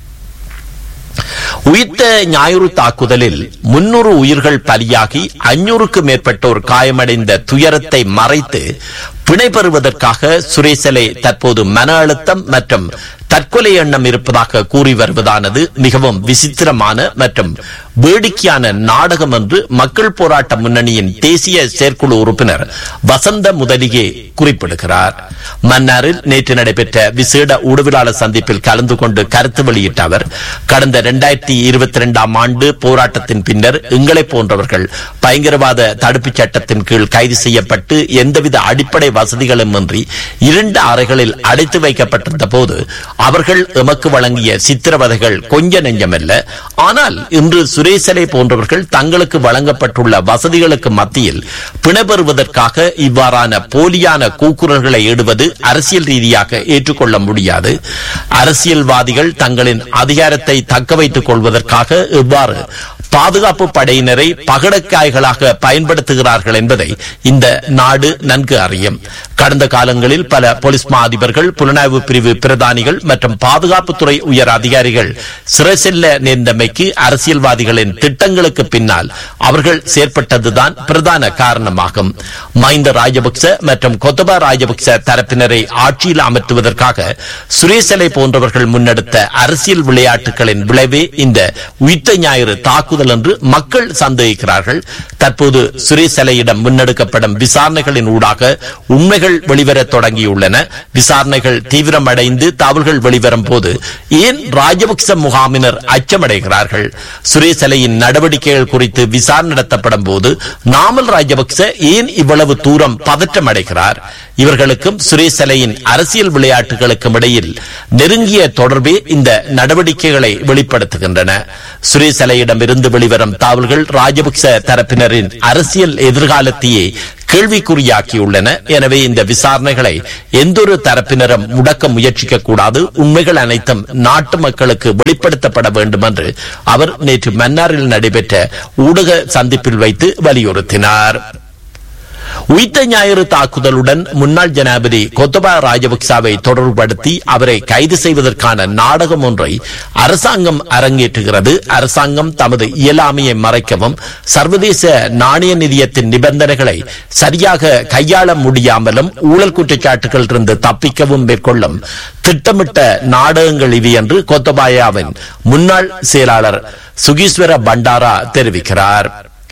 உயிர்த்த ஞாயிறு தாக்குதலில் முன்னூறு உயிர்கள் பலியாகி அஞ்சூறுக்கு மேற்பட்டோர் காயமடைந்த துயரத்தை மறைத்து பிணை பெறுவதற்காக சுரேசலை தற்போது மன அழுத்தம் மற்றும் தற்கொலை எண்ணம் இருப்பதாக கூறி வருவதானது மிகவும் விசித்திரமான மற்றும் வேடிக்கையான நாடகம் என்று மக்கள் போராட்ட முன்னணியின் தேசிய செயற்குழு உறுப்பினர் வசந்த முதலியே குறிப்பிடுகிறார் மன்னாரில் நேற்று நடைபெற்ற விசேட ஊடகவியலாளர் சந்திப்பில் கலந்து கொண்டு கருத்து வெளியிட்ட அவர் கடந்த இரண்டாயிரத்தி இருபத்தி இரண்டாம் ஆண்டு போராட்டத்தின் பின்னர் எங்களை போன்றவர்கள் பயங்கரவாத தடுப்புச் சட்டத்தின் கீழ் கைது செய்யப்பட்டு எந்தவித அடிப்படை வசதிகளும் இன்றி இரண்டு அறைகளில் அடைத்து வைக்கப்பட்டிருந்த போது அவர்கள் எமக்கு வழங்கிய சித்திரவதைகள் கொஞ்ச நெஞ்சமல்ல ஆனால் இன்று சுரேசலை போன்றவர்கள் தங்களுக்கு வழங்கப்பட்டுள்ள வசதிகளுக்கு மத்தியில் பிணபெறுவதற்காக இவ்வாறான போலியான கூக்குரல்களை இடுவது அரசியல் ரீதியாக ஏற்றுக்கொள்ள முடியாது அரசியல்வாதிகள் தங்களின் அதிகாரத்தை தக்க வைத்துக் கொள்வதற்காக இவ்வாறு பாதுகாப்பு படையினரை பகடக்காய்களாக பயன்படுத்துகிறார்கள் என்பதை இந்த நாடு நன்கு அறியும் கடந்த காலங்களில் பல போலீஸ் மா அதிபர்கள் புலனாய்வு பிரிவு பிரதானிகள் மற்றும் பாதுகாப்புத்துறை உயர் அதிகாரிகள் சிறை செல்ல நேர்ந்தமைக்கு அரசியல்வாதிகளின் திட்டங்களுக்கு பின்னால் அவர்கள் செயற்பட்டதுதான் பிரதான காரணமாகும் மஹிந்த ராஜபக்ச மற்றும் கொத்தபா ராஜபக்ச தரப்பினரை ஆட்சியில் அமர்த்துவதற்காக சுரேசலை போன்றவர்கள் முன்னெடுத்த அரசியல் விளையாட்டுகளின் விளைவே இந்த உயிர்த்த ஞாயிறு தாக்குதல் என்று மக்கள் சந்தேகிக்கிறார்கள் தற்போது சுரேசலையிடம் முன்னெடுக்கப்படும் விசாரணைகளின் ஊடாக உண்மைகள் வெளிவரத் தொடங்கியுள்ளன விசாரணைகள் தீவிரமடைந்து தகவல்கள் வெளிவரும் போது ஏன் ராஜபக்ச முகாமினர் அச்சமடைகிறார்கள் சுரேசலையின் நடவடிக்கைகள் குறித்து விசாரணை நடத்தப்படும் போது நாமல் ராஜபக்ச ஏன் இவ்வளவு தூரம் பதற்றம் அடைகிறார் இவர்களுக்கும் சுரேசலையின் அரசியல் விளையாட்டுகளுக்கும் இடையில் நெருங்கிய தொடர்பே இந்த நடவடிக்கைகளை வெளிப்படுத்துகின்றன சுரேசலையிடமிருந்து வெளிவரும் தாவல்கள் ராஜபக்ச தரப்பினரின் அரசியல் எதிர்காலத்தையே கேள்விக்குறியாக்கியுள்ளன எனவே இந்த விசாரணைகளை எந்தொரு தரப்பினரும் முடக்க முயற்சிக்க கூடாது உண்மைகள் அனைத்தும் நாட்டு மக்களுக்கு வெளிப்படுத்தப்பட வேண்டும் என்று அவர் நேற்று மன்னாரில் நடைபெற்ற ஊடக சந்திப்பில் வைத்து வலியுறுத்தினார் உயிர்த்த ஞாயிறு தாக்குதலுடன் முன்னாள் ஜனாதிபதி கொத்தபா ராஜபக்சாவை தொடர்புபடுத்தி அவரை கைது செய்வதற்கான நாடகம் ஒன்றை அரசாங்கம் அரங்கேற்றுகிறது அரசாங்கம் தமது இயலாமையை மறைக்கவும் சர்வதேச நாணய நிதியத்தின் நிபந்தனைகளை சரியாக கையாள முடியாமலும் ஊழல் குற்றச்சாட்டுகள் இருந்து தப்பிக்கவும் மேற்கொள்ளும் திட்டமிட்ட நாடகங்கள் இவை என்று கொத்தபாயாவின் முன்னாள் செயலாளர் சுகீஸ்வர பண்டாரா தெரிவிக்கிறார்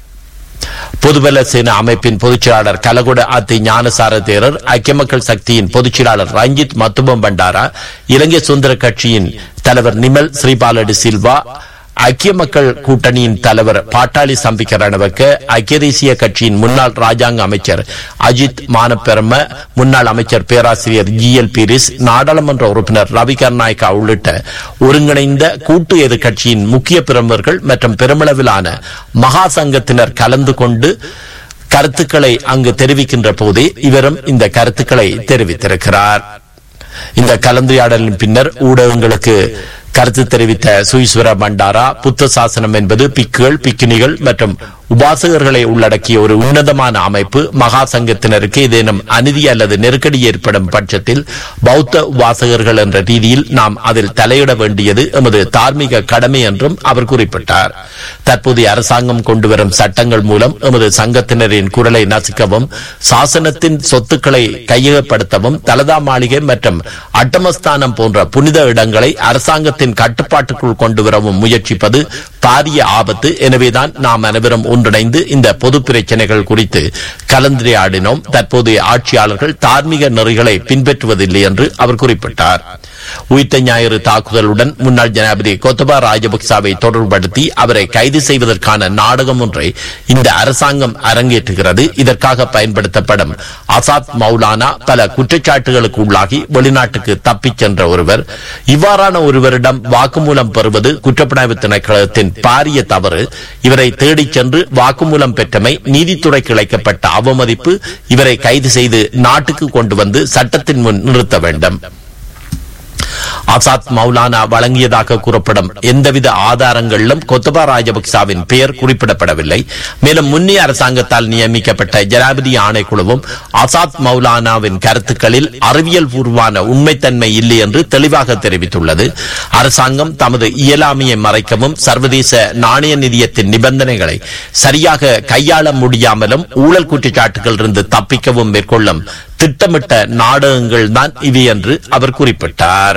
பொதுபல சேனா அமைப்பின் பொதுச்செயலாளர் கலகுட அத்தி ஞானசார தேரர் ஐக்கிய மக்கள் சக்தியின் பொதுச்செயலாளர் ரஞ்சித் மத்துபம் பண்டாரா இலங்கை சுதந்திர கட்சியின் தலைவர் நிமல் ஸ்ரீபாலடி சில்வா ஐக்கிய மக்கள் கூட்டணியின் தலைவர் பாட்டாளி சம்பிக்க ரணவக்க ஐக்கிய தேசிய கட்சியின் முன்னாள் ராஜாங்க அமைச்சர் அஜித் மானப்பெரும முன்னாள் அமைச்சர் பேராசிரியர் ஜி எல் பீரிஸ் நாடாளுமன்ற உறுப்பினர் ரவி கர்நாயக்கா உள்ளிட்ட ஒருங்கிணைந்த கூட்டு எதிர்கட்சியின் முக்கிய பிரமுகர்கள் மற்றும் பெருமளவிலான மகா சங்கத்தினர் கலந்து கொண்டு கருத்துக்களை அங்கு தெரிவிக்கின்ற போதே இவரும் இந்த கருத்துக்களை தெரிவித்திருக்கிறார் இந்த கலந்துரையாடலின் பின்னர் ஊடகங்களுக்கு கருத்து தெரிவித்த சுயஸ்வர பண்டாரா புத்த சாசனம் என்பது பிக்குகள் பிக்குனிகள் மற்றும் உபாசகர்களை உள்ளடக்கிய ஒரு உன்னதமான அமைப்பு மகா சங்கத்தினருக்கு ஏதேனும் அநீதி அல்லது நெருக்கடி ஏற்படும் பட்சத்தில் பௌத்த உபாசகர்கள் என்ற ரீதியில் நாம் அதில் தலையிட வேண்டியது எமது தார்மீக கடமை என்றும் அவர் குறிப்பிட்டார் தற்போதைய அரசாங்கம் கொண்டுவரும் சட்டங்கள் மூலம் எமது சங்கத்தினரின் குரலை நசுக்கவும் சாசனத்தின் சொத்துக்களை கையகப்படுத்தவும் தலதா மாளிகை மற்றும் அட்டமஸ்தானம் போன்ற புனித இடங்களை அரசாங்கத்தின் கட்டுப்பாட்டுக்குள் கொண்டு வரவும் முயற்சிப்பது பாரிய ஆபத்து எனவேதான் நாம் அனைவரும் ஒன்றிணைந்து இந்த பொது பிரச்சனைகள் குறித்து கலந்துரையாடினோம் தற்போதைய ஆட்சியாளர்கள் தார்மீக நெறிகளை பின்பற்றுவதில்லை என்று அவர் குறிப்பிட்டார் உயிர்த்த ஞாயிறு தாக்குதலுடன் முன்னாள் ஜனாதிபதி கோத்தபா ராஜபக்சாவை தொடர்படுத்தி அவரை கைது செய்வதற்கான நாடகம் ஒன்றை இந்த அரசாங்கம் அரங்கேற்றுகிறது இதற்காக பயன்படுத்தப்படும் அசாத் மௌலானா பல குற்றச்சாட்டுகளுக்கு உள்ளாகி வெளிநாட்டுக்கு தப்பிச் சென்ற ஒருவர் இவ்வாறான ஒருவரிடம் வாக்குமூலம் பெறுவது குற்றப்புலனாய்வு திணைக்களத்தின் பாரிய தவறு இவரை தேடிச் சென்று வாக்குமூலம் பெற்றமை நீதித்துறைக்கு இழைக்கப்பட்ட அவமதிப்பு இவரை கைது செய்து நாட்டுக்கு கொண்டு வந்து சட்டத்தின் முன் நிறுத்த வேண்டும் ஆசாத் மௌலானா வழங்கியதாக கூறப்படும் எந்தவித ஆதாரங்களிலும் கொத்தபா ராஜபக்சாவின் பெயர் குறிப்பிடப்படவில்லை மேலும் முன்னே அரசாங்கத்தால் நியமிக்கப்பட்ட ஜனாதிபதி ஆணைக்குழுவும் ஆசாத் மௌலானாவின் கருத்துக்களில் அறிவியல் பூர்வமான உண்மைத்தன்மை இல்லை என்று தெளிவாக தெரிவித்துள்ளது அரசாங்கம் தமது இயலாமையை மறைக்கவும் சர்வதேச நாணய நிதியத்தின் நிபந்தனைகளை சரியாக கையாள முடியாமலும் ஊழல் குற்றச்சாட்டுகளிலிருந்து தப்பிக்கவும் மேற்கொள்ளும் திட்டமிட்ட நாடகங்கள் தான் இவை என்று அவர் குறிப்பிட்டார்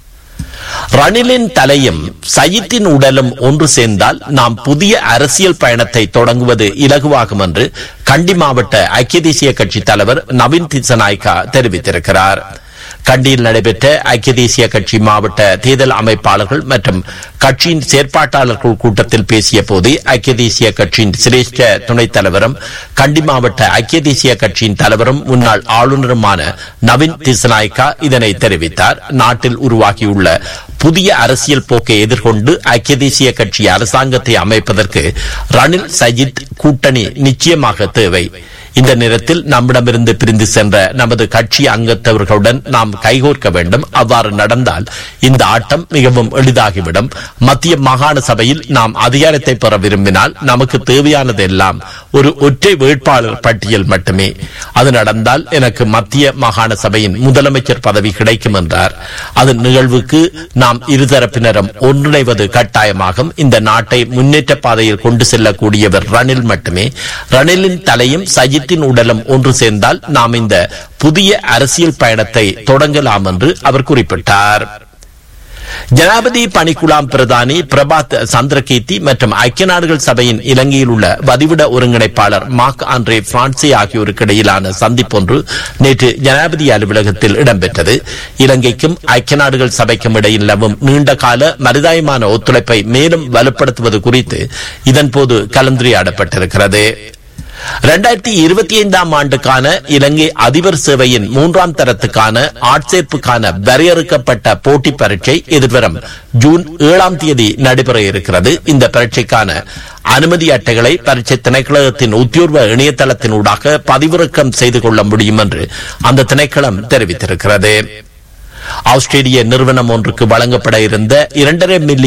ரணிலின் தலையும் சயித்தின் உடலும் ஒன்று சேர்ந்தால் நாம் புதிய அரசியல் பயணத்தை தொடங்குவது இலகுவாகும் என்று கண்டி மாவட்ட ஐக்கிய தேசிய கட்சி தலைவர் நவீன் திசநாய்கா தெரிவித்திருக்கிறார் கண்டியில் நடைபெற்ற ஐக்கிய தேசிய கட்சி மாவட்ட தேர்தல் அமைப்பாளர்கள் மற்றும் கட்சியின் செயற்பாட்டாளர்கள் கூட்டத்தில் பேசிய போது ஐக்கிய தேசிய கட்சியின் சிரேஷ்ட துணைத் தலைவரும் கண்டி மாவட்ட ஐக்கிய தேசிய கட்சியின் தலைவரும் முன்னாள் ஆளுநருமான நவீன் திசநாய்கா இதனை தெரிவித்தார் நாட்டில் உருவாகியுள்ள புதிய அரசியல் போக்கை எதிர்கொண்டு ஐக்கிய தேசிய கட்சி அரசாங்கத்தை அமைப்பதற்கு ரணில் சஜித் கூட்டணி நிச்சயமாக தேவை இந்த நேரத்தில் நம்மிடமிருந்து பிரிந்து சென்ற நமது கட்சி அங்கத்தவர்களுடன் நாம் கைகோர்க்க வேண்டும் அவ்வாறு நடந்தால் இந்த ஆட்டம் மிகவும் எளிதாகிவிடும் மத்திய மாகாண சபையில் நாம் அதிகாரத்தை பெற விரும்பினால் நமக்கு தேவையானது எல்லாம் ஒரு ஒற்றை வேட்பாளர் பட்டியல் மட்டுமே அது நடந்தால் எனக்கு மத்திய மாகாண சபையின் முதலமைச்சர் பதவி கிடைக்கும் என்றார் அதன் நிகழ்வுக்கு நாம் இருதரப்பினரும் ஒன்றிணைவது கட்டாயமாகும் இந்த நாட்டை முன்னேற்ற பாதையில் கொண்டு செல்லக்கூடியவர் ரணில் மட்டுமே ரணிலின் தலையும் சஜித்தின் உடலும் ஒன்று சேர்ந்தால் நாம் இந்த புதிய அரசியல் பயணத்தை தொடங்கலாம் என்று அவர் குறிப்பிட்டார் ஜனாபதி பணிக்குழாம் பிரதானி பிரபாத் சந்திரகீர்த்தி மற்றும் ஐக்கிய நாடுகள் சபையின் இலங்கையில் உள்ள வதிவிட ஒருங்கிணைப்பாளர் மார்க் ஆண்ட்ரே பிரான்சி ஆகியோருக்கு இடையிலான சந்திப்பொன்று நேற்று ஜனாபதி அலுவலகத்தில் இடம்பெற்றது இலங்கைக்கும் ஐக்கிய நாடுகள் சபைக்கும் இடையில் நிலவும் நீண்ட கால மனிதாயமான ஒத்துழைப்பை மேலும் வலுப்படுத்துவது குறித்து இதன்போது கலந்துரையாடப்பட்டிருக்கிறது இரண்டாயிரத்தி இருபத்தி ஐந்தாம் ஆண்டுக்கான இலங்கை அதிபர் சேவையின் மூன்றாம் தரத்துக்கான ஆட்சேர்ப்புக்கான வரையறுக்கப்பட்ட போட்டி பரீட்சை எதிர்வரும் ஜூன் ஏழாம் தேதி நடைபெற இருக்கிறது இந்த பரீட்சைக்கான அனுமதி அட்டைகளை பரீட்சை திணைக்களத்தின் உத்தியோர்வ இணையதளத்தினூடாக பதிவிறக்கம் செய்து கொள்ள முடியும் என்று அந்த திணைக்களம் தெரிவித்திருக்கிறது ஆஸ்திரேலிய நிறுவனம் ஒன்றுக்கு வழங்கப்பட இருந்த இரண்டரை மில்லியன்